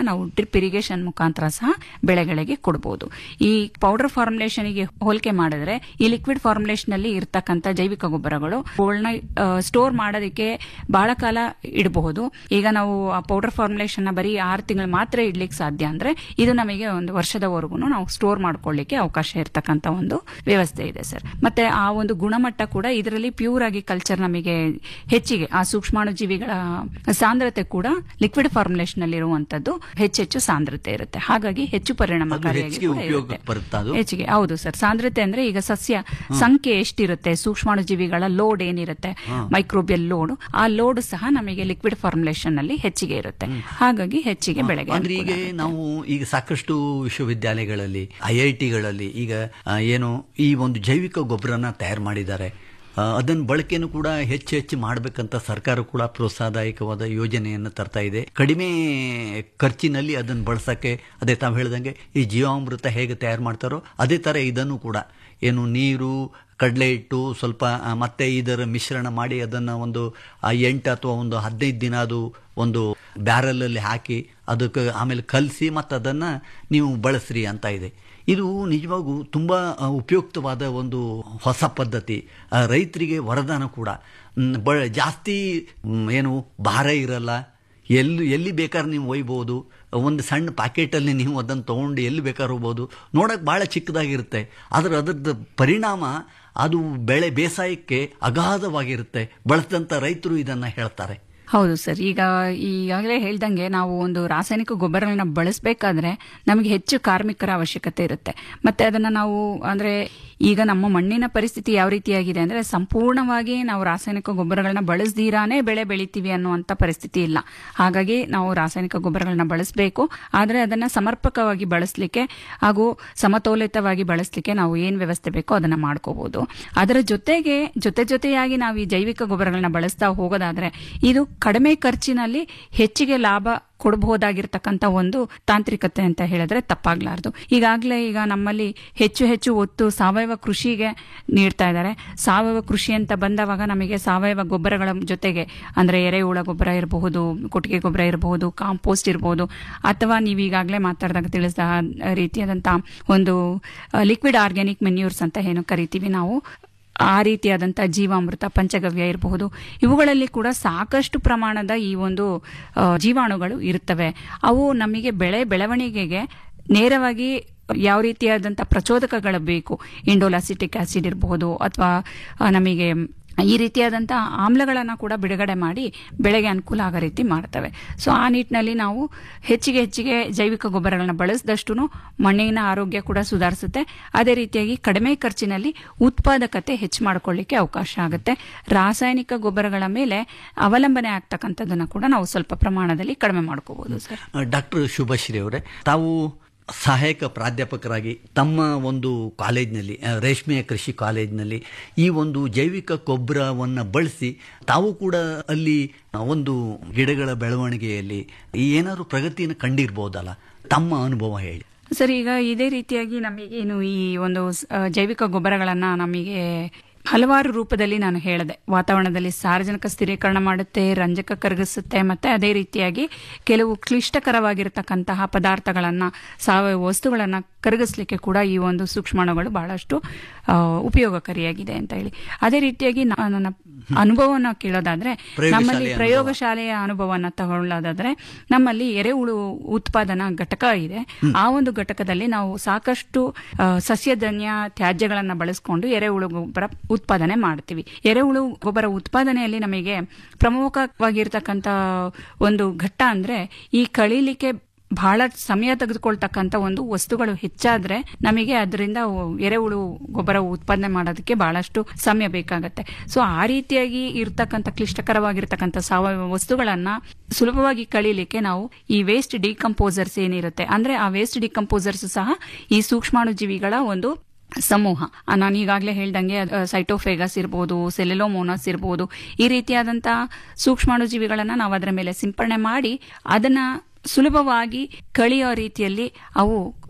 ನಾವು ಡ್ರಿಪ್ ಇರಿಗೇಷನ್ ಮುಖಾಂತರ ಸಹ ಬೆಳೆಗಳಿಗೆ ಕೊಡಬಹುದು ಈ ಪೌಡರ್ ಫಾರ್ಮುಲೇಷನ್ಗೆ ಹೋಲಿಕೆ ಮಾಡಿದ್ರೆ ಈ ಲಿಕ್ವಿಡ್ ಫಾರ್ಮುಲೇಷನ್ ಅಲ್ಲಿ ಇರ್ತಕ್ಕಂಥ ಜೈವಿಕ ಗೊಬ್ಬರಗಳು ಅವುಗಳನ್ನ ಸ್ಟೋರ್ ಮಾಡೋದಕ್ಕೆ ಬಹಳ ಕಾಲ ಇಡಬಹುದು ಈಗ ನಾವು ಆ ಪೌಡರ್ ಫಾರ್ಮುಲೇಷನ್ ನ ಬರೀ ಆರು ತಿಂಗಳು ಮಾತ್ರ ಇಡ್ಲಿಕ್ಕೆ ಸಾಧ್ಯ ಅಂದ್ರೆ ಇದು ನಮಗೆ ಒಂದು ವರ್ಷದವರೆಗೂ ನಾವು ಸ್ಟೋರ್ ಮಾಡ್ಕೊಳ್ಳಿಕ್ಕೆ ಅವಕಾಶ ಇರತಕ್ಕಂತ ಒಂದು ವ್ಯವಸ್ಥೆ ಇದೆ ಸರ್ ಮತ್ತೆ ಆ ಒಂದು ಗುಣಮಟ್ಟ ಕೂಡ ಇದರಲ್ಲಿ ಪ್ಯೂರ್ ಆಗಿ ಕಲ್ಚರ್ ನಮಗೆ ಹೆಚ್ಚಿಗೆ ಆ ಸೂಕ್ಷ್ಮಾಣುಜೀವಿಗಳ ಸಾಂದ್ರತೆ ಕೂಡ ಲಿಕ್ವಿಡ್ ಫಾರ್ಮುಲೇಷನ್ ಅಲ್ಲಿ ಇರುವಂತದ್ದು ಹೆಚ್ಚೆಚ್ಚು ಸಾಂದ್ರತೆ ಇರುತ್ತೆ ಹಾಗಾಗಿ ಹೆಚ್ಚು ಪರಿಣಾಮಕಾರಿಯಾಗಿ ಹೆಚ್ಚಿಗೆ ಕೂಡ ಉಪಯೋಗಕ್ಕೆ ಇರುತ್ತೆ. ಬರುತ್ತಾ ಅದು? ಹೆಚ್ಚಿಗೆ ಹೌದು ಸರ್ ಸಾಂದ್ರತೆ ಅಂದ್ರೆ ಈಗ ಸಸ್ಯ ಸಂಖ್ಯೆ ಎಷ್ಟಿರುತ್ತೆ ಸೂಕ್ಷ್ಮಾಣುಜೀವಿಗಳ ಲೋಡ್ ಏನಿರುತ್ತೆ ಮೈಕ್ರೋಬಿಯಲ್ ಲೋಡ್ ಆ ಲೋಡ್ ಸಹ ನಮಗೆ ಲಿಕ್ವಿಡ್ ಫಾರ್ಮುಲೇಷನ್ ಅಲ್ಲಿ ಹೆಚ್ಚಿಗೆ ಇರುತ್ತೆ ಹಾಗಾಗಿ ಹೆಚ್ಚಿಗೆ ಬೆಳೆಗೆ ಅಂದ್ರೆ ಈಗ ಅನುಕೂಲ ಆಗುತ್ತೆ. ನಾವು ಈಗ ಸಾಕಷ್ಟು ವಿಶ್ವವಿದ್ಯಾಲಯಗಳಲ್ಲಿ ಐ ಐ ಟಿಗಳಲ್ಲಿ ಈಗ ಆ, ಏನು ಈ ಒಂದು ಜೈವಿಕ ಗೊಬ್ಬರನ ತಯಾರು ಮಾಡಿದ್ದಾರೆ ಅದನ್ನ ಬಳಕೆನೂ ಕೂಡ ಹೆಚ್ಚು ಹೆಚ್ಚು ಮಾಡಬೇಕಂತ ಸರ್ಕಾರ ಕೂಡ ಪ್ರೋತ್ಸಾಹದಾಯಕವಾದ ಯೋಜನೆಯನ್ನು ತರ್ತಾ ಇದೆ ಕಡಿಮೆ ಖರ್ಚಿನಲ್ಲಿ ಅದನ್ನು ಬಳಸಕ್ಕೆ ಅದೇ ತಾವು ಹೇಳ್ದಂಗೆ ಈ ಜೀವಾಮೃತ ಹೇಗೆ ತಯಾರು ಮಾಡ್ತಾರೋ ಅದೇ ಥರ ಇದನ್ನು ಕೂಡ ಏನು ನೀರು ಕಡಲೆ ಹಿಟ್ಟು ಸ್ವಲ್ಪ ಆ, ಮತ್ತೆ ಇದರ ಮಿಶ್ರಣ ಮಾಡಿ ಅದನ್ನು ಒಂದು ಆ, ಎಂಟು ಅಥವಾ ಒಂದು ಹದಿನೈದು ದಿನ ಅದು ಒಂದು ಬ್ಯಾರಲಲ್ಲಿ ಹಾಕಿ ಅದಕ್ಕೆ ಆಮೇಲೆ ಕಲಸಿ ಮತ್ತು ಅದನ್ನು ನೀವು ಬಳಸ್ರಿ ಅಂತ ಇದೆ ಇದು ನಿಜವಾಗೂ ತುಂಬ ಆ, ಉಪಯುಕ್ತವಾದ ಒಂದು ಹೊಸ ಪದ್ಧತಿ ಆ, ರೈತರಿಗೆ ವರದಾನ ಕೂಡ ಮ್, ಬ ಜಾಸ್ತಿ ಮ್, ಏನು ಭಾರ ಇರಲ್ಲ ಎಲ್ಲಿ ಎಲ್ಲಿ ಬೇಕಾದ್ರೆ ನೀವು ಒಯ್ಬೋದು ಒಂದು ಸಣ್ಣ ಪ್ಯಾಕೆಟಲ್ಲಿ ನೀವು ಅದನ್ನು ತೊಗೊಂಡು ಎಲ್ಲಿ ಬೇಕಾದ್ರೆ ಹೋಗ್ಬೋದು ನೋಡೋಕೆ ಭಾಳ ಚಿಕ್ಕದಾಗಿರುತ್ತೆ ಆದರೆ ಅದರದ್ದು ಪರಿಣಾಮ ಅದು ಬೆಳೆ ಬೇಸಾಯಕ್ಕೆ ಅಗಾಧವಾಗಿರುತ್ತೆ ಬಳಸಿದಂಥ ರೈತರು ಇದನ್ನು ಹೇಳ್ತಾರೆ ಹೌದು ಸರ್ ಈಗ ಈಗಾಗಲೇ ಹೇಳ್ದಂಗೆ ನಾವು ಒಂದು ರಾಸಾಯನಿಕ ಗೊಬ್ಬರಗಳನ್ನ ಬಳಸಬೇಕಾದ್ರೆ ನಮಗೆ ಹೆಚ್ಚು ಕಾರ್ಮಿಕರ ಅವಶ್ಯಕತೆ ಇರುತ್ತೆ ಮತ್ತೆ ಅದನ್ನ ನಾವು ಅಂದ್ರೆ ಈಗ ನಮ್ಮ ಮಣ್ಣಿನ ಪರಿಸ್ಥಿತಿ ಯಾವ ರೀತಿಯಾಗಿದೆ ಅಂದ್ರೆ ಸಂಪೂರ್ಣವಾಗಿ ನಾವು ರಾಸಾಯನಿಕ ಗೊಬ್ಬರಗಳನ್ನ ಬಳಸ್ದಿರಾನೇ ಬೆಳೆ ಬೆಳಿತೀವಿ ಅನ್ನುವಂತ ಪರಿಸ್ಥಿತಿ ಇಲ್ಲ ಹಾಗಾಗಿ ನಾವು ರಾಸಾಯನಿಕ ಗೊಬ್ಬರಗಳನ್ನ ಬಳಸಬೇಕು ಆದ್ರೆ ಅದನ್ನ ಸಮರ್ಪಕವಾಗಿ ಬಳಸಲಿಕ್ಕೆ ಹಾಗೂ ಸಮತೋಲಿತವಾಗಿ ಬಳಸಲಿಕ್ಕೆ ನಾವು ಏನ್ ವ್ಯವಸ್ಥೆ ಬೇಕೋ ಅದನ್ನ ಮಾಡ್ಕೋಬಹುದು ಅದರ ಜೊತೆಗೆ ಜೊತೆ ಜೊತೆಯಾಗಿ ನಾವು ಈ ಜೈವಿಕ ಗೊಬ್ಬರಗಳನ್ನ ಬಳಸ್ತಾ ಹೋಗೋದಾದ್ರೆ ಇದು ಕಡಿಮೆ ಖರ್ಚಿನಲ್ಲಿ ಹೆಚ್ಚಿಗೆ ಲಾಭ ಕೊಡಬಹುದಾಗಿರ್ತಕ್ಕಂಥ ಒಂದು ತಾಂತ್ರಿಕತೆ ಅಂತ ಹೇಳಿದ್ರೆ ತಪ್ಪಾಗ್ಲಾರ್ದು ಈಗಾಗಲೇ ಈಗ ನಮ್ಮಲ್ಲಿ ಹೆಚ್ಚು ಹೆಚ್ಚು ಒತ್ತು ಸಾವಯವ ಕೃಷಿಗೆ ನೀಡ್ತಾ ಇದ್ದಾರೆ ಸಾವಯವ ಕೃಷಿ ಅಂತ ಬಂದವಾಗ ನಮಗೆ ಸಾವಯವ ಗೊಬ್ಬರಗಳ ಜೊತೆಗೆ ಅಂದ್ರೆ ಎರೆಹುಳ ಗೊಬ್ಬರ ಇರಬಹುದು ಕೊಟ್ಟಿಗೆ ಗೊಬ್ಬರ ಇರಬಹುದು ಕಾಂಪೋಸ್ಟ್ ಇರಬಹುದು ಅಥವಾ ನೀವು ಈಗಾಗಲೇ ಮಾತಾಡಿದಾಗ ತಿಳಿಸಿದ ರೀತಿಯಾದಂತಹ ಒಂದು ಲಿಕ್ವಿಡ್ ಆರ್ಗ್ಯಾನಿಕ್ ಮೆನ್ಯೂರ್ಸ್ ಅಂತ ಏನು ಕರಿತೀವಿ ನಾವು ಆ ರೀತಿಯಾದಂಥ ಜೀವಾಮೃತ ಪಂಚಗವ್ಯ ಇರಬಹುದು ಇವುಗಳಲ್ಲಿ ಕೂಡ ಸಾಕಷ್ಟು ಪ್ರಮಾಣದ ಈ ಒಂದು ಆ, ಜೀವಾಣುಗಳು ಇರುತ್ತವೆ ಅವು ನಮಗೆ ಬೆಳೆ ಬೆಳವಣಿಗೆಗೆ ನೇರವಾಗಿ ಯಾವ ರೀತಿಯಾದಂಥ ಪ್ರಚೋದಕಗಳು ಬೇಕು ಇಂಡೋಲಾಸಿಟಿಕ್ ಆಸಿಡ್ ಇರಬಹುದು ಅಥವಾ ನಮಗೆ ಈ ರೀತಿಯಾದಂಥ ಆಮ್ಲಗಳನ್ನು ಕೂಡ ಬಿಡುಗಡೆ ಮಾಡಿ ಬೆಳೆಗೆ ಅನುಕೂಲ ಆಗೋ ರೀತಿ ಮಾಡ್ತವೆ ಸೊ ಆ ನಿಟ್ಟಿನಲ್ಲಿ ನಾವು ಹೆಚ್ಚಿಗೆ ಹೆಚ್ಚಿಗೆ ಜೈವಿಕ ಗೊಬ್ಬರಗಳನ್ನ ಬಳಸಿದಷ್ಟು ಮಣ್ಣಿನ ಆರೋಗ್ಯ ಕೂಡ ಸುಧಾರಿಸುತ್ತೆ ಅದೇ ರೀತಿಯಾಗಿ ಕಡಿಮೆ ಖರ್ಚಿನಲ್ಲಿ ಉತ್ಪಾದಕತೆ ಹೆಚ್ಚು ಮಾಡ್ಕೊಳ್ಳಿಕ್ಕೆ ಅವಕಾಶ ಆಗುತ್ತೆ ರಾಸಾಯನಿಕ ಗೊಬ್ಬರಗಳ ಮೇಲೆ ಅವಲಂಬನೆ ಆಗ್ತಕ್ಕಂಥದ್ದನ್ನು ಕೂಡ ನಾವು ಸ್ವಲ್ಪ ಪ್ರಮಾಣದಲ್ಲಿ ಕಡಿಮೆ ಮಾಡ್ಕೋಬಹುದು ಸರ್ ಡಾಕ್ಟರ್ ಶುಭಶ್ರೀ ಅವರೇ ತಾವು ಸಹಾಯಕ ಪ್ರಾಧ್ಯಾಪಕರಾಗಿ ತಮ್ಮ ಒಂದು ಕಾಲೇಜ್ನಲ್ಲಿ ಆ, ರೇಷ್ಮೆಯ ಕೃಷಿ ಕಾಲೇಜ್ನಲ್ಲಿ ಈ ಒಂದು ಜೈವಿಕ ಗೊಬ್ಬರವನ್ನು ಬಳಸಿ ತಾವು ಕೂಡ ಅಲ್ಲಿ ಒಂದು ಗಿಡಗಳ ಬೆಳವಣಿಗೆಯಲ್ಲಿ ಏನಾದ್ರು ಪ್ರಗತಿಯನ್ನು ಕಂಡಿರ್ಬೋದಲ್ಲ ತಮ್ಮ ಅನುಭವ ಹೇಳಿ ಸರ್ ಈಗ ಇದೇ ರೀತಿಯಾಗಿ ನಮಗೇನು ಈ ಒಂದು ಸ್- ಆ, ಜೈವಿಕ ಗೊಬ್ಬರಗಳನ್ನ ನಮಗೆ ಹಲವಾರು ರೂಪದಲ್ಲಿ ನಾನು ಹೇಳಿದೆ ವಾತಾವರಣದಲ್ಲಿ ಸಾರ್ವಜನಿಕ ಸ್ಥಿರೀಕರಣ ಮಾಡುತ್ತೆ ರಂಜಕ ಕರಗಿಸುತ್ತೆ ಮತ್ತೆ ಅದೇ ರೀತಿಯಾಗಿ ಕೆಲವು ಕ್ಲಿಷ್ಟಕರವಾಗಿರತಕ್ಕಂತಹ ಪದಾರ್ಥಗಳನ್ನ ಸಾವಯವ ವಸ್ತುಗಳನ್ನ ಕರಗಿಸ್ಲಿಕ್ಕೆ ಕೂಡ ಈ ಒಂದು ಸೂಕ್ಷ್ಮಾಣುಗಳು ಬಹಳಷ್ಟು ಆ, ಉಪಯೋಗಕಾರಿಯಾಗಿದೆ ಅಂತ ಹೇಳಿ ಅದೇ ರೀತಿಯಾಗಿ ನಾ- ನನ್ನ ಅನುಭವನ ಕೇಳೋದಾದ್ರೆ ಪ್ರಯೋಗಶಾಲೆಯ ನಮ್ಮಲ್ಲಿ ಅನುಭವ. ಪ್ರಯೋಗಶಾಲೆಯ ಅನುಭವನ ತಗೊಳ್ಳೋದಾದ್ರೆ ನಮ್ಮಲ್ಲಿ ಎರೆಹುಳು ಉತ್ಪಾದನಾ ಘಟಕ ಇದೆ ಆ ಒಂದು ಘಟಕದಲ್ಲಿ ನಾವು ಸಾಕಷ್ಟು ಆ, ಸಸ್ಯಜನ್ಯ ತ್ಯಾಜ್ಯಗಳನ್ನ ಬಳಸ್ಕೊಂಡು ಎರೆಹುಳು ಗೊಬ್ಬರ ಉತ್ಪಾದನೆ ಮಾಡ್ತೀವಿ ಎರೆಹುಳು ಗೊಬ್ಬರ ಉತ್ಪಾದನೆಯಲ್ಲಿ ನಮಗೆ ಪ್ರಮುಖವಾಗಿರ್ತಕ್ಕಂಥ ಒಂದು ಘಟ್ಟ ಅಂದ್ರೆ ಈ ಕಳೀಲಿಕ್ಕೆ ಬಹಳ ಸಮಯ ತೆಗೆದುಕೊಳ್ತಕ್ಕಂಥ ಒಂದು ವಸ್ತುಗಳು ಹೆಚ್ಚಾದ್ರೆ ನಮಗೆ ಅದರಿಂದ ಎರೆಹುಳು ಗೊಬ್ಬರ ಉತ್ಪಾದನೆ ಮಾಡೋದಕ್ಕೆ ಬಹಳಷ್ಟು ಸಮಯ ಬೇಕಾಗತ್ತೆ ಸೊ ಆ ರೀತಿಯಾಗಿ ಇರ್ತಕ್ಕಂಥ ಕ್ಲಿಷ್ಟಕರವಾಗಿರ್ತಕ್ಕಂಥ ಸಾವಯವ ವಸ್ತುಗಳನ್ನ ಸುಲಭವಾಗಿ ಕಳೀಲಿಕ್ಕೆ ನಾವು ಈ ವೇಸ್ಟ್ ಡಿಕಂಪೋಸರ್ಸ್ ಏನಿರುತ್ತೆ ಅಂದ್ರೆ ಆ ವೇಸ್ಟ್ ಡಿಕಂಪೋಸರ್ಸ್ ಸಹ ಈ ಸೂಕ್ಷ್ಮಾಣುಜೀವಿಗಳ ಒಂದು ಸಮೂಹ ಆ, ನಾನು ಈಗಾಗಲೇ ಹೇಳ್ದಂಗೆ ಅದ್- ಸೈಟೋಫೇಗಸ್ ಇರ್ಬೋದು ಸೆಲೆಲೋಮೋನಸ್ ಇರ್ಬೋದು ಈ ರೀತಿಯಾದಂತಹ ಸೂಕ್ಷ್ಮಾಣುಜೀವಿಗಳನ್ನ ನಾವು ಅದರ ಮೇಲೆ ಸಿಂಪರಣೆ ಮಾಡಿ ಅದನ್ನ ಸುಲಭವಾಗಿ ಕಳಿಯೋ ರೀತಿಯಲ್ಲಿ ಅವು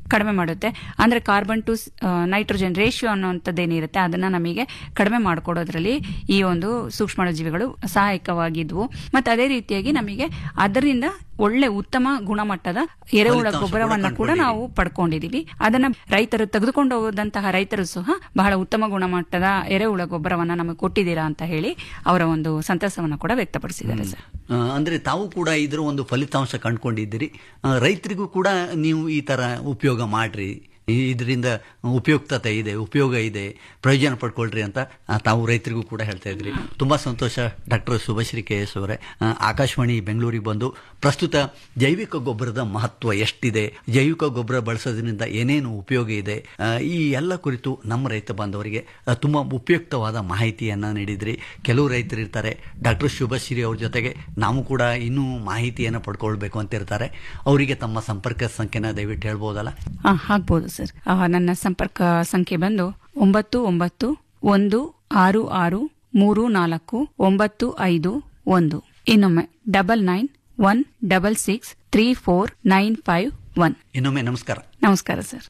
ಕಡಿಮೆ ಮಾಡುತ್ತೆ ಅಂದ್ರೆ ಕಾರ್ಬನ್ ಟು ನೈಟ್ರೋಜನ್ ರೇಷಿಯೋ ಅನ್ನುವಂಥದ್ದೇನಿರುತ್ತೆ ಅದನ್ನ ನಮಗೆ ಕಡಿಮೆ ಮಾಡಿಕೊಡೋದ್ರಲ್ಲಿ ಈ ಒಂದು ಸೂಕ್ಷ್ಮಾಣುಜೀವಿಗಳು ಸಹಾಯಕವಾಗಿದ್ವು ಮತ್ತೆ ಅದೇ ರೀತಿಯಾಗಿ ನಮಗೆ ಅದರಿಂದ ಒಳ್ಳೆ ಉತ್ತಮ ಗುಣಮಟ್ಟದ ಎರೆಹುಳ ಫಲಿತಾಂಶ ಗೊಬ್ಬರವನ್ನ ಕೂಡ ಕೂಡ ನಾವು ಪಡ್ಕೊಂಡಿದೀವಿ ಅದನ್ನ ರೈತರು ತೆಗೆದುಕೊಂಡು ಹೋದಂತಹ ರೈತರು ಸಹ ಬಹಳ ಉತ್ತಮ ಗುಣಮಟ್ಟದ ಎರೆಹುಳ ಗೊಬ್ಬರವನ್ನ ನಮಗೆ ಕೊಟ್ಟಿದ್ದೀರಾ ಅಂತ ಹೇಳಿ ಅವರ ಒಂದು ಸಂತಸವನ್ನ ಕೂಡ ವ್ಯಕ್ತಪಡಿಸಿದ್ದಾರೆ ಸರ್ ಆ, ಅಂದ್ರೆ ತಾವು ಕೂಡ ಇದರ ಒಂದು ಫಲಿತಾಂಶ ಕಂಡುಕೊಂಡಿದ್ದೀರಿ ಆ, ರೈತರಿಗೂ ಕೂಡ ನೀವು ಈ ತರ ಉಪಯೋಗ ಮಾಡ್ರಿ ಈ- ಇದರಿಂದ ಉಪಯುಕ್ತತೆ ಇದೆ ಉಪಯೋಗ ಇದೆ ಪ್ರಯೋಜನ ಪಡ್ಕೊಳ್ರಿ ಅಂತ ಆ, ತಾವು ರೈತರಿಗೂ ಕೂಡ ಹೇಳ್ತಾ ಇದ್ರಿ ತುಂಬಾ ಸಂತೋಷ ಡಾಕ್ಟರ್ ಶುಭಶ್ರೀ ಕೆ ಎಸ್ ಅವರೇ ಆ, ಆಕಾಶವಾಣಿ ಬೆಂಗಳೂರಿಗೆ ಬಂದು ಪ್ರಸ್ತುತ ಜೈವಿಕ ಗೊಬ್ಬರದ ಮಹತ್ವ ಎಷ್ಟಿದೆ ಜೈವಿಕ ಗೊಬ್ಬರ ಬಳಸೋದ್ರಿಂದ ಏನೇನು ಉಪಯೋಗ ಇದೆ ಆ, ಈ ಎಲ್ಲ ಕುರಿತು ನಮ್ಮ ರೈತ ಬಾಂಧವರಿಗೆ ಆ, ತುಂಬಾ ಉಪಯುಕ್ತವಾದ ಮಾಹಿತಿಯನ್ನ ನೀಡಿದ್ರಿ ಕೆಲವು ರೈತರು ಇರ್ತಾರೆ ಡಾಕ್ಟರ್ ಶುಭಶ್ರೀ ಅವ್ರ ಜೊತೆಗೆ ನಾವು ಕೂಡ ಇನ್ನೂ ಮಾಹಿತಿಯನ್ನು ಪಡ್ಕೊಳ್ಬೇಕು ಅಂತ ಇರ್ತಾರೆ ಅವರಿಗೆ ತಮ್ಮ ಸಂಪರ್ಕ ಸಂಖ್ಯೆನ ದಯವಿಟ್ಟು ಹೇಳ್ಬೋದಲ್ಲ ಆ, ಆಗ್ಬೋದು ಸರ್ ಆ, ನನ್ನ ಸಂಪರ್ಕ ಸಂಖ್ಯೆ ಬಂದು ಒಂಬತ್ತು ಒಂಬತ್ತು ಒಂದು ಆರು ಆರು ಮೂರು ನಾಲ್ಕು ಒಂಬತ್ತು ಐದು ಒಂದು ಇನ್ನೊಮ್ಮೆ double nine one double six three four nine five one ಇನ್ನೊಮ್ಮೆ ನಮಸ್ಕಾರ ನಮಸ್ಕಾರ ಸರ್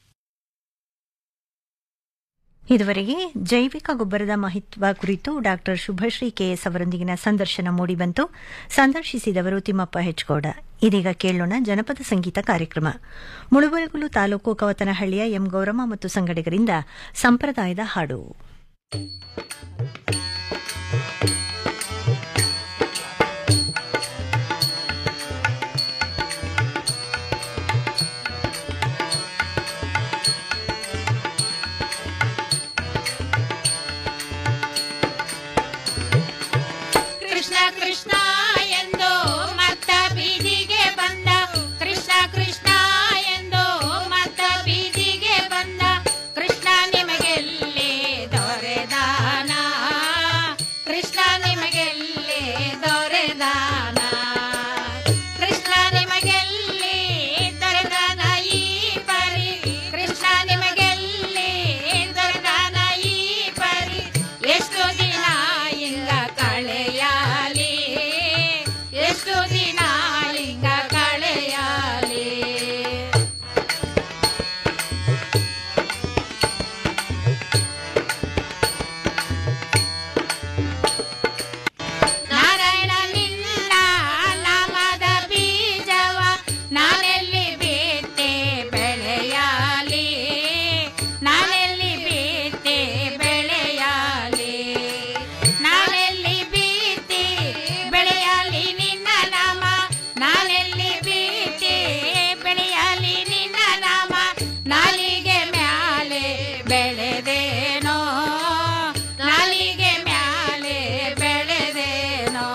ಇದುವರೆಗೆ ಜೈವಿಕ ಗೊಬ್ಬರದ ಮಹತ್ವ ಕುರಿತು ಡಾಕ್ಟರ್ ಶುಭಶ್ರೀ ಕೆಎಸ್ ಅವರೊಂದಿಗಿನ ಸಂದರ್ಶನ ಮೂಡಿಬಂತು ಸಂದರ್ಶಿಸಿದವರು ತಿಮ್ಮಪ್ಪ ಹೆಚ್ಗೌಡ ಇದೀಗ ಕೇಳೋಣ ಜನಪದ ಸಂಗೀತ ಕಾರ್ಯಕ್ರಮ ಮುಳುಬರಗುಲು ತಾಲೂಕು ಕವತನಹಳ್ಳಿಯ ಎಂ ಗೌರಮ್ಮ ಮತ್ತು ಸಂಗಡಿಗರಿಂದ ಸಂಪ್ರದಾಯದ ಹಾಡು ಕೃಷ್ಣ ಕೃಷ್ಣ ಎಂದು ಮತ್ತ ಬೀದಿಗೆ ಬಂದ ಕೃಷ್ಣ ಕೃಷ್ಣ ಎಂದು ಮತ್ತ ಬೀದಿಗೆ ಬಂದ ಕೃಷ್ಣ ನಿಮಗೆಲ್ಲಿ ದೊರೆದಾನ ಕೃಷ್ಣ ನಿಮಗೆಲ್ಲಿ ದೊರೆದಾನ ಕೃಷ್ಣ ನಿಮಗೆಲ್ಲಿ ದೊರೆದಾನ ಈ ಪರಿ ಕೃಷ್ಣ ನಿಮಗೆಲ್ಲಿ ದೊರೆದಾನ ಈ ಪರಿ ಎಷ್ಟು ದಿನ ಹಿಂಗ ಕಳೆಯಾಲಿ ಎಷ್ಟು ದಿನ ಹಿಂಗ ಕಳೆಯಾಲಿ ನಾರಾಯಣ ನಿನ್ನ ನಾಮದ ಬೀಜವ ನಾನೆಲ್ಲಿ ಬಿತ್ತೆ ಬೆಳೆಯಾಲಿ ನಾನೆಲ್ಲಿ ಬಿತ್ತೆ ಬೆಳೆಯಾಲಿ ನಾನೆಲ್ಲಿ ಬೀತಿ ಬೆಳೆಯಲಿ ನಿನ್ನ ನಾಮ ನಾನೆಲ್ಲಿ ಬೀತಿ ಬೆಳೆಯಲಿ ನಿನ್ನ ನಾಮ ನಾಲಿಗೆ ಮ್ಯಾಲೆ ಬೆಳೆದೇನೋ ನಾಲಿಗೆ ಮ್ಯಾಲೆ ಬೆಳೆದೇನೋ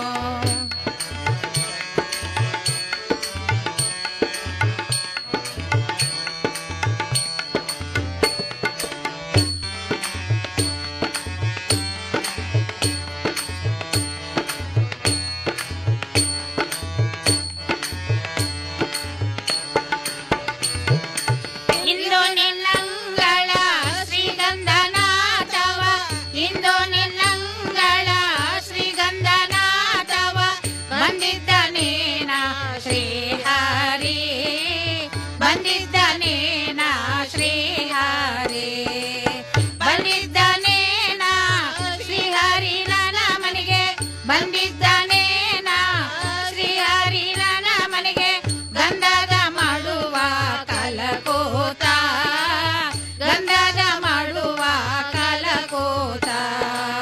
ಇಂದು ನಿನ್ನಂಗಳ ಶ್ರೀಗಂಧನಾಥವ ಇಂದು ನಿನ್ನಂಗಳ ಶ್ರೀಗಂಧನಾಥವ ಬಂದಿದ್ದ ನೀನ ಶ್ರೀಹರಿ ಬಂದಿದ್ದ ನೀನ ಶ್ರೀಹರಿ ಬಂದಿದ್ದ ನೇನ ಶ್ರೀಹರಿ ನನ್ನ ಮನೆಗೆ ಬಂದಿದ್ದ ನೇನ ಶ್ರೀಹರಿ ನನ್ನ ಮನೆಗೆ ಗಂಧದ ಮಾಡುವ ಕಲಕೋತ ಗಂಧದ ಮಾಡುವ ಕಲಕೋತ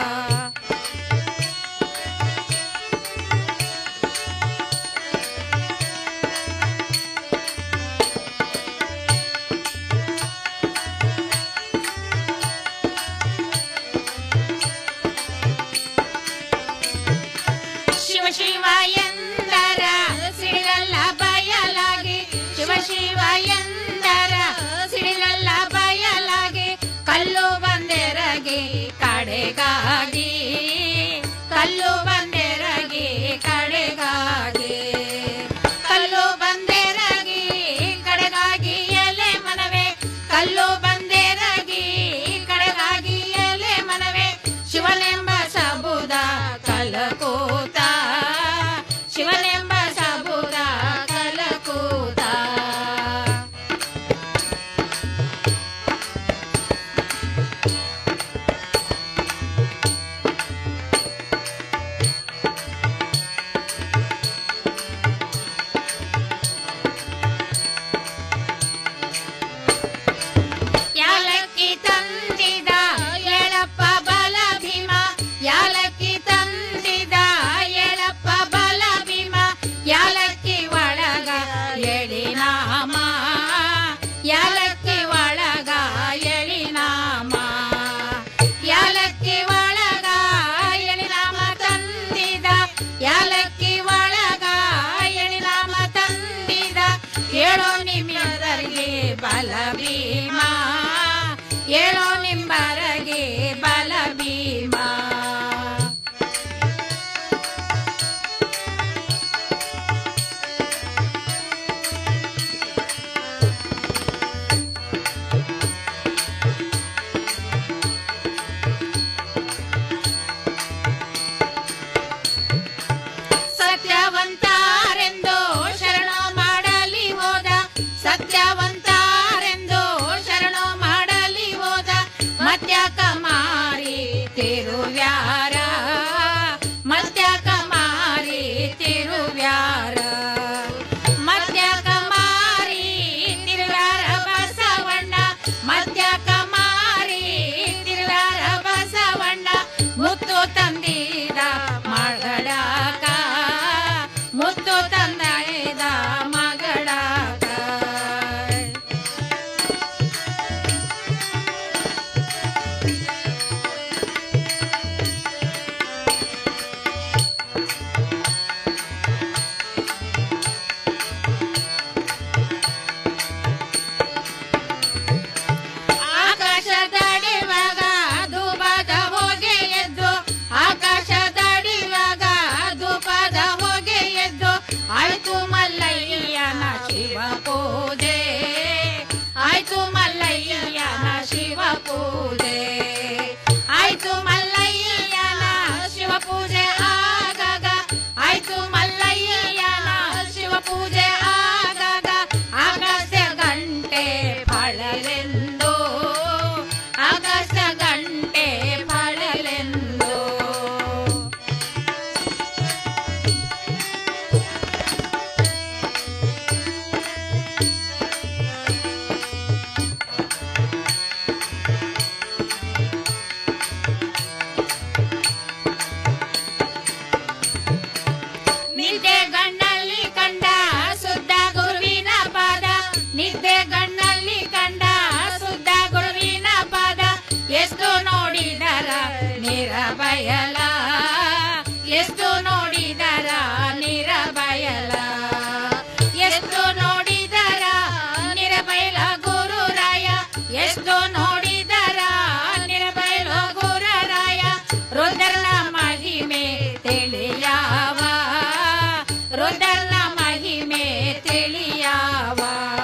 ನಿರಬಯಲ ಎಷ್ಟು ನೋಡಿದರ ನಿರಬಯಲ ಎಷ್ಟು ನೋಡಿದರ ನಿರಬಯಲ ಗುರುರಾಯ ಎಷ್ಟು ನೋಡಿದರ ನಿರಬಯಲ ಗುರುರಾಯ ರುದ್ರನ ಮಹಿಮೆ ತಿಳಿಯಾವ ರುದ್ರನ ಮಹಿಮೆ ತಿಳಿಯಾವ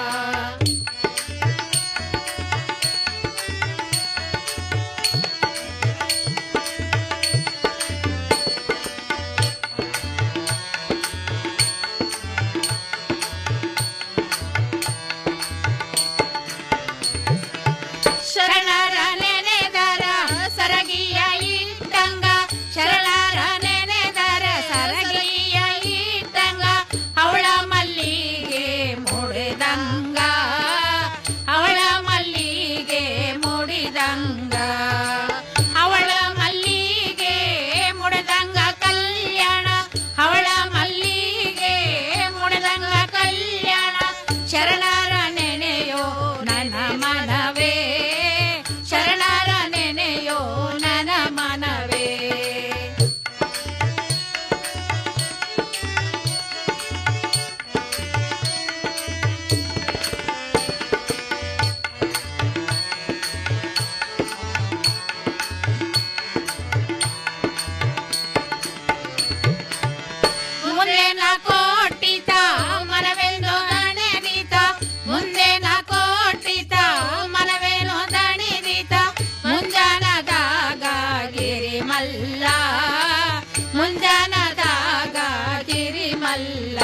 ಶರಣರ ನೆನೆದರ ಸರಗಿಯ ಇಟ್ಟಂಗ ಶರಣರ ನೆನೆದರ ಸರಗಿಯ ಇಟ್ಟಂಗ ಅವಳ ಮಲ್ಲಿಗೆ ಮುಡಿದಂಗ ಅವಳ ಮಲ್ಲಿಗೆ ಮುಡಿದಂಗ ಅವಳ ಮಲ್ಲಿಗೆ ಮುಡಿದಂಗ ಕಲ್ಯಾಣ ಅವಳ ಮಲ್ಲಿಗೆ ಮುಡಿದಂಗ ಕಲ್ಯಾಣ ಶರಣರ ನೆನೆಯೋ ನನ್ನ ಮನವೇ ಶರಣರ ನೆನೆಯೋ ನನ್ನ ಮನವೇ ಮುಂದೇನ ಕೋಟಿತ ಮನವೆಂದು ದಣಿದಿತ ಮುಂದೇನ ಕೋಟಿತ ಮನವೇನು ದಣಿದಿತ ಮುಂಜಾನದಾಗ ಗಿರಿಮಲ್ಲ ಮುಂಜಾನದಾಗ ಗಿರಿಮಲ್ಲ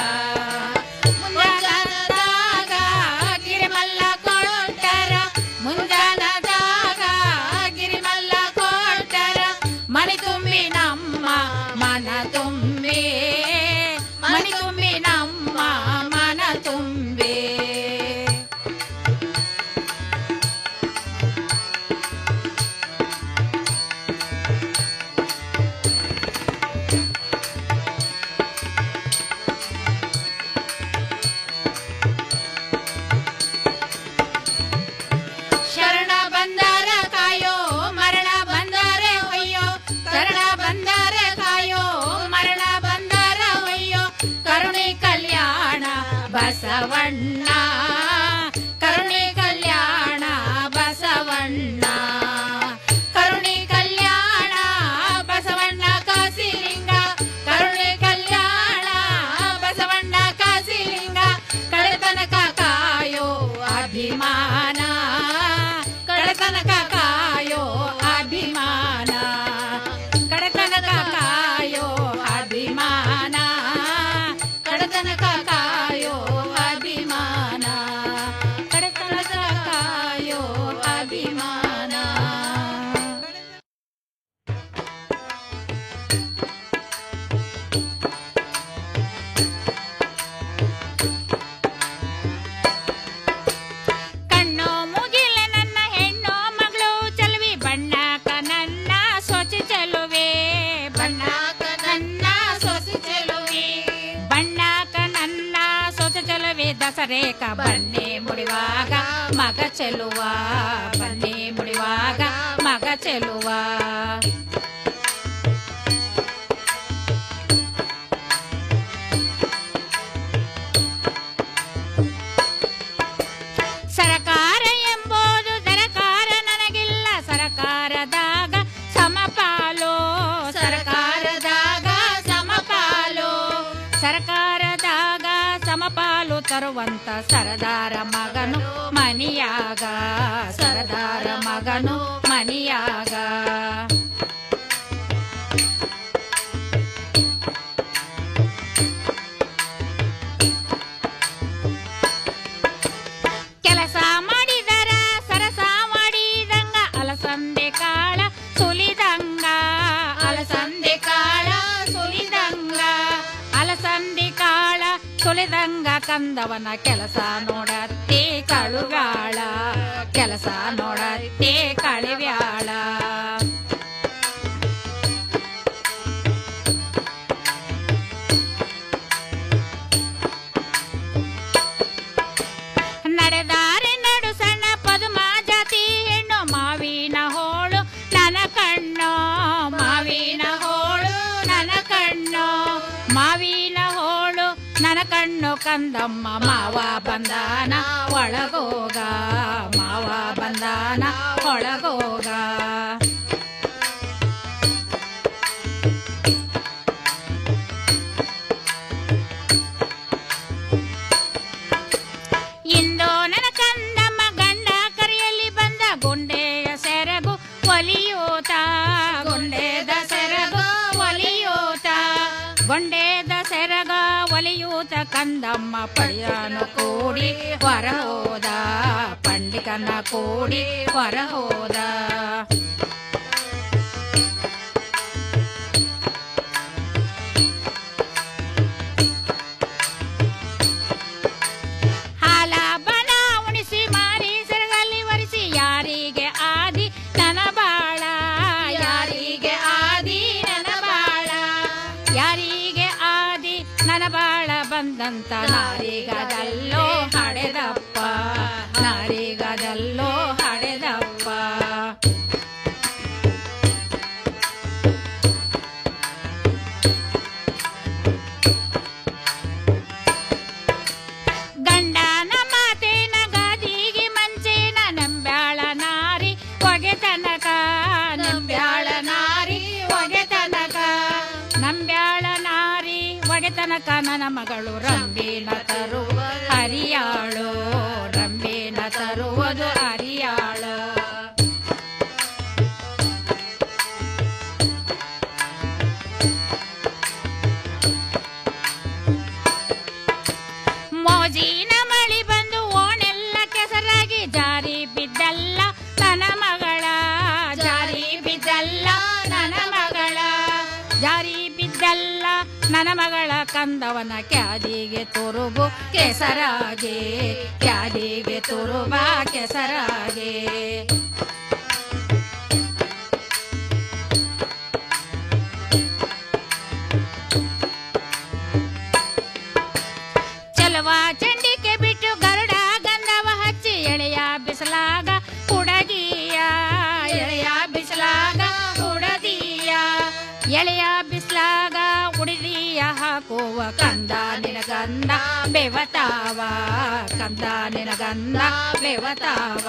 ಮುಂಜಾನದಾಗ ಗಿರಿಮಲ್ಲ ಕೊಟ್ಟರ ಮುಂಜಾನದಾಗ ಗಿರಿಮಲ್ಲ ಕೊಟ್ಟರ ಮನೆ ತುಂಬಿ ನಮ್ಮ ಮನ ತುಂಬಿ ಮನೆ ತುಂಬಿ ನಮ್ಮ ಮನ ತುಂಬಿ ಶರಣ ಬಂದಾರ ಕಾಯೋ ಮರಣ ಬಂದಾರೆ ಹೊಯ್ಯೋ ಶರಣ ಬಂದಾರ ಕಾಯೋ ಮರಣ ಬಂದಾರ ಹೊಯ್ಯೋ ಕರುಣೆ ಕಲ್ಯಾಣ ಬಸವಣ್ಣ ಕರುಣೆ ಕಲ್ಯಾಣ ಬಸವಣ್ಣ ಕರುಣೆ ಕಲ್ಯಾಣ ಬಸವಣ್ಣ ಕಾಸಿಲಿಂಗ ಕರುಣೆ ಕಲ್ಯಾಣ ಬಸವಣ್ಣ ಕಾಸಿಲಿಂಗ ಕಡೆತನಕ ಕಾಯೋ ಅಭಿಮಾನ ಕಡೆತನಕ ಕಾಯೋ ಅಭಿಮಾನ ಕಡೆತನಕ ಕಾಯೋ ಅಭಿಮಾನ ಕಡೆತನಕ ಕಾಯೋ ಅಭಿಮಾನ ಕಡೆತನಕ ಕಾಯೋ ಅಭಿಮಾನ ಕಣ್ಣು ಮುಗಿಲ ನನ್ನ ಹೆಣ್ಣು ಮಗಳು ಚಲುವಿ ಬಣ್ಣಕ ನನ್ನ ಸೊಚಿ ಚೆಲುವೆ ಬಣ್ಣಕ ನನ್ನ ಸೊಸಿ ಚೆಲುವೆ ಬಣ್ಣಕ ನನ್ನ ಸೊಸೆ ಚೆಲುವೆ ದಸರೇಕ ಬನ್ನೆ ಮುಡಿವಾಗ ಮಗ ಚೆಲುವ ಬನ್ನೆ ಮುಡಿವಾಗ ಮಗ ಚೆಲುವ ಸರಕಾರ ಎಂಬುದು ಸರಕಾರ ನನಗಿಲ್ಲ ಸರಕಾರದಾಗ ಸಮಪಾಲು ಸರಕಾರದಾಗ ಸಮಪಾಲು ಸರಕಾರದಾಗ ಸಮಪಾಲು ತರುವಂತ ಸರದಾರ ಮಗನು ಮನಿಯಾಗ ಸರದಾರ ಮಗನು ಮನಿಯಾಗ ಕೆಲಸ ಮಾಡಿದರ ಸರಸ ಮಾಡಿದಂಗ ಅಲಸಂದೆ ಕಾಳ ಸುಲಿದಂಗ ಅಲಸಂದೆ ಕಾಳ ಸುಲಿದಂಗ ಅಲಸಂದೆ ಕಾಳ ಸುಲಿದಂಗ ಕಂದವನ ಕೆಲಸ ನೋಡತ್ತೆ ಕಳುಗಾಳ ಕೆಲಸ ನೋಡತ್ತೆ ಕಳಿವ್ಯಾಳ ನಡೆದಾರೆ ನಡು ಸಣ್ಣ ಪದುಮ ಜಾತಿ ಹೆಣ್ಣು ಮಾವಿನ ಹೋಳು ನನ್ನ ಕಣ್ಣು ಮಾವಿನ ಕಂದಮ್ಮ ಮಾವ ಬಂದಾನ ಒಳಗೋಗ ಮಾವ ಬಂದಾನ ಒಳಗೋಗ ಇಂದು ನನ್ನ ಕಂದಮ್ಮ ಗಂಡ ಕರೆಯಲ್ಲಿ ಬಂದ ಗುಂಡೆಯ ಸೆರಗು ಒಲಿಯೂತ ಗುಂಡೆದ ಸೆರಗು ಒಲಿಯೂತ ಗುಂಡೆದ ಸೆರಗ ಒಲಿಯೂತ ಕಂದಮ್ಮ ಪಡೆಯನು ಕೂಡಿ ಹೊರ ಹೋದ ಪಂಡಿತನ ಕೂಡಿ ಹೊರ ಹೋದ ಹಾಲ ಬಣ ಉಣಿಸಿ ಮಾರಿ ಸೆರಗಲ್ಲಿ ಒರೆಸಿ ಯಾರಿಗೆ ಆದಿ ನನ್ನ ಬಾಳ ಯಾರಿಗೆ ಆದಿ ನನ್ನ ಬಾಳ ಯಾರಿಗೆ ಆದಿ ನನ್ನ ಬಾಳ ಬಂದಂತ ನಾರಿಗದಲ್ಲೋ ಹಡೆದಪ್ಪ ನಾರಿಗದಲ್ಲೋ ಹಡೆದಪ್ಪ ಗಂಡನ ಮಾತೇನ ಗಾದಿಗೆ ಮಂಚೇನ ನಂಬ್ಯಾಳ ನಾರಿ ಹೊಗೆ ತನಕ ನಂಬ್ಯಾಳ ನಾರಿ ಹೊಗೆ ತನಕ ನಂಬ್ಯಾಳ ನಾರಿ ಹೊಗೆ ತನಕ ನನ್ನ ಮಗಳು ರಂಬೇನ ತರುವ ಹರಿಯಾಳು ರಂಬೇನ ತರುವುದು ಹರಿಯಾಳು ಮೋಜಿನ ಮಳಿ ಬಂದು ಓಣೆಲ್ಲ ಕೆಸರಾಗಿ ಜಾರಿ ಬಿದ್ದಲ್ಲ ನನ್ನ ಮಗಳ ಜಾರಿ ಬಿದ್ದಲ್ಲ ನನ್ನ ಮಗಳ ಜಾರಿ ಬಿದ್ದಲ್ಲ ನನ್ನ ಮಗಳ ಕಂದವನ ಕ್ಯಾದಿಗೆ ತುರುಬು ಕೆಸರಾಗೆ ಕ್ಯಾದಿಗೆ ತುರುಬ ಕೆಸರಾಗೆ ಚಲವ ಚಂಡಿಕೆ ಬಿಟ್ಟು ಗರುಡ ಗಂಧವ ಹಚ್ಚಿ ಎಳೆಯ ಬಿಸಲಾಗ ಕುಡಗಿಯ ಎಳೆಯ ಬಿಸಲಾಗ ಕುಡದಿಯ ಎಳೆಯ ಬಿಸಲಾಗ ಉಡಿದಿಯ ಹಾಕುವ ಕಂದ ನಿನಗಂದ ಬೆವತಾವ ಕಂದ ನಿನಗಂದ ಬೆವತಾವ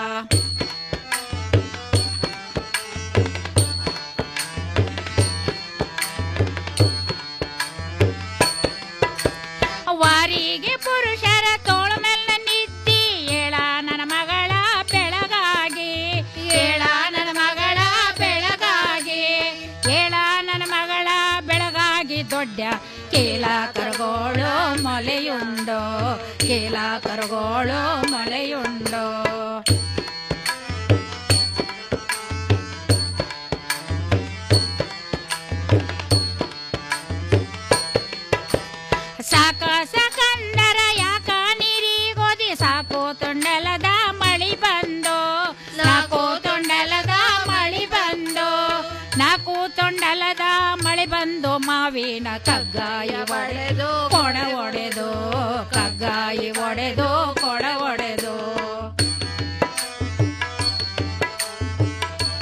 ವಾರಿಗೆ ಪುರುಷರ ತೋಳ ಮೇಲ ನಿತ್ತಿ ಏಳ ನನ್ನ ಮಗಳ ಬೆಳಗಾಗಿ ಏಳ ನನ್ನ ಮಗಳ ಬೆಳಗಾಗಿ ಏಳ ನನ್ನ ಮಗಳ ಬೆಳಗಾಗಿ ದೊಡ್ಡ ಕೇಲ ಕರಗೋಳು ಮೊಲೆಯುಂಡೋ ಕೇಲ ಕರಗೋಳು ಮೊಲೆಯುಂಡೋ ಸಾಕ ಸಾಕಂದರ ಯಾಕ ನೀರಿಗೋದಿ ಸಾಕು ತೊಂಡಲದ ಮಳಿ ಬಂದು ನಾಕು ತೊಂಡಲದ ಮಳಿ ಬಂದು ನಾಕು ತೊಂಡಲದ ಮಳೆ ಬಂದು ಮಾವಿನ ಕಗ್ಗಾಯ ಒಡೆದು ಕೊಡ ಒಡೆದು ಕಗ್ಗ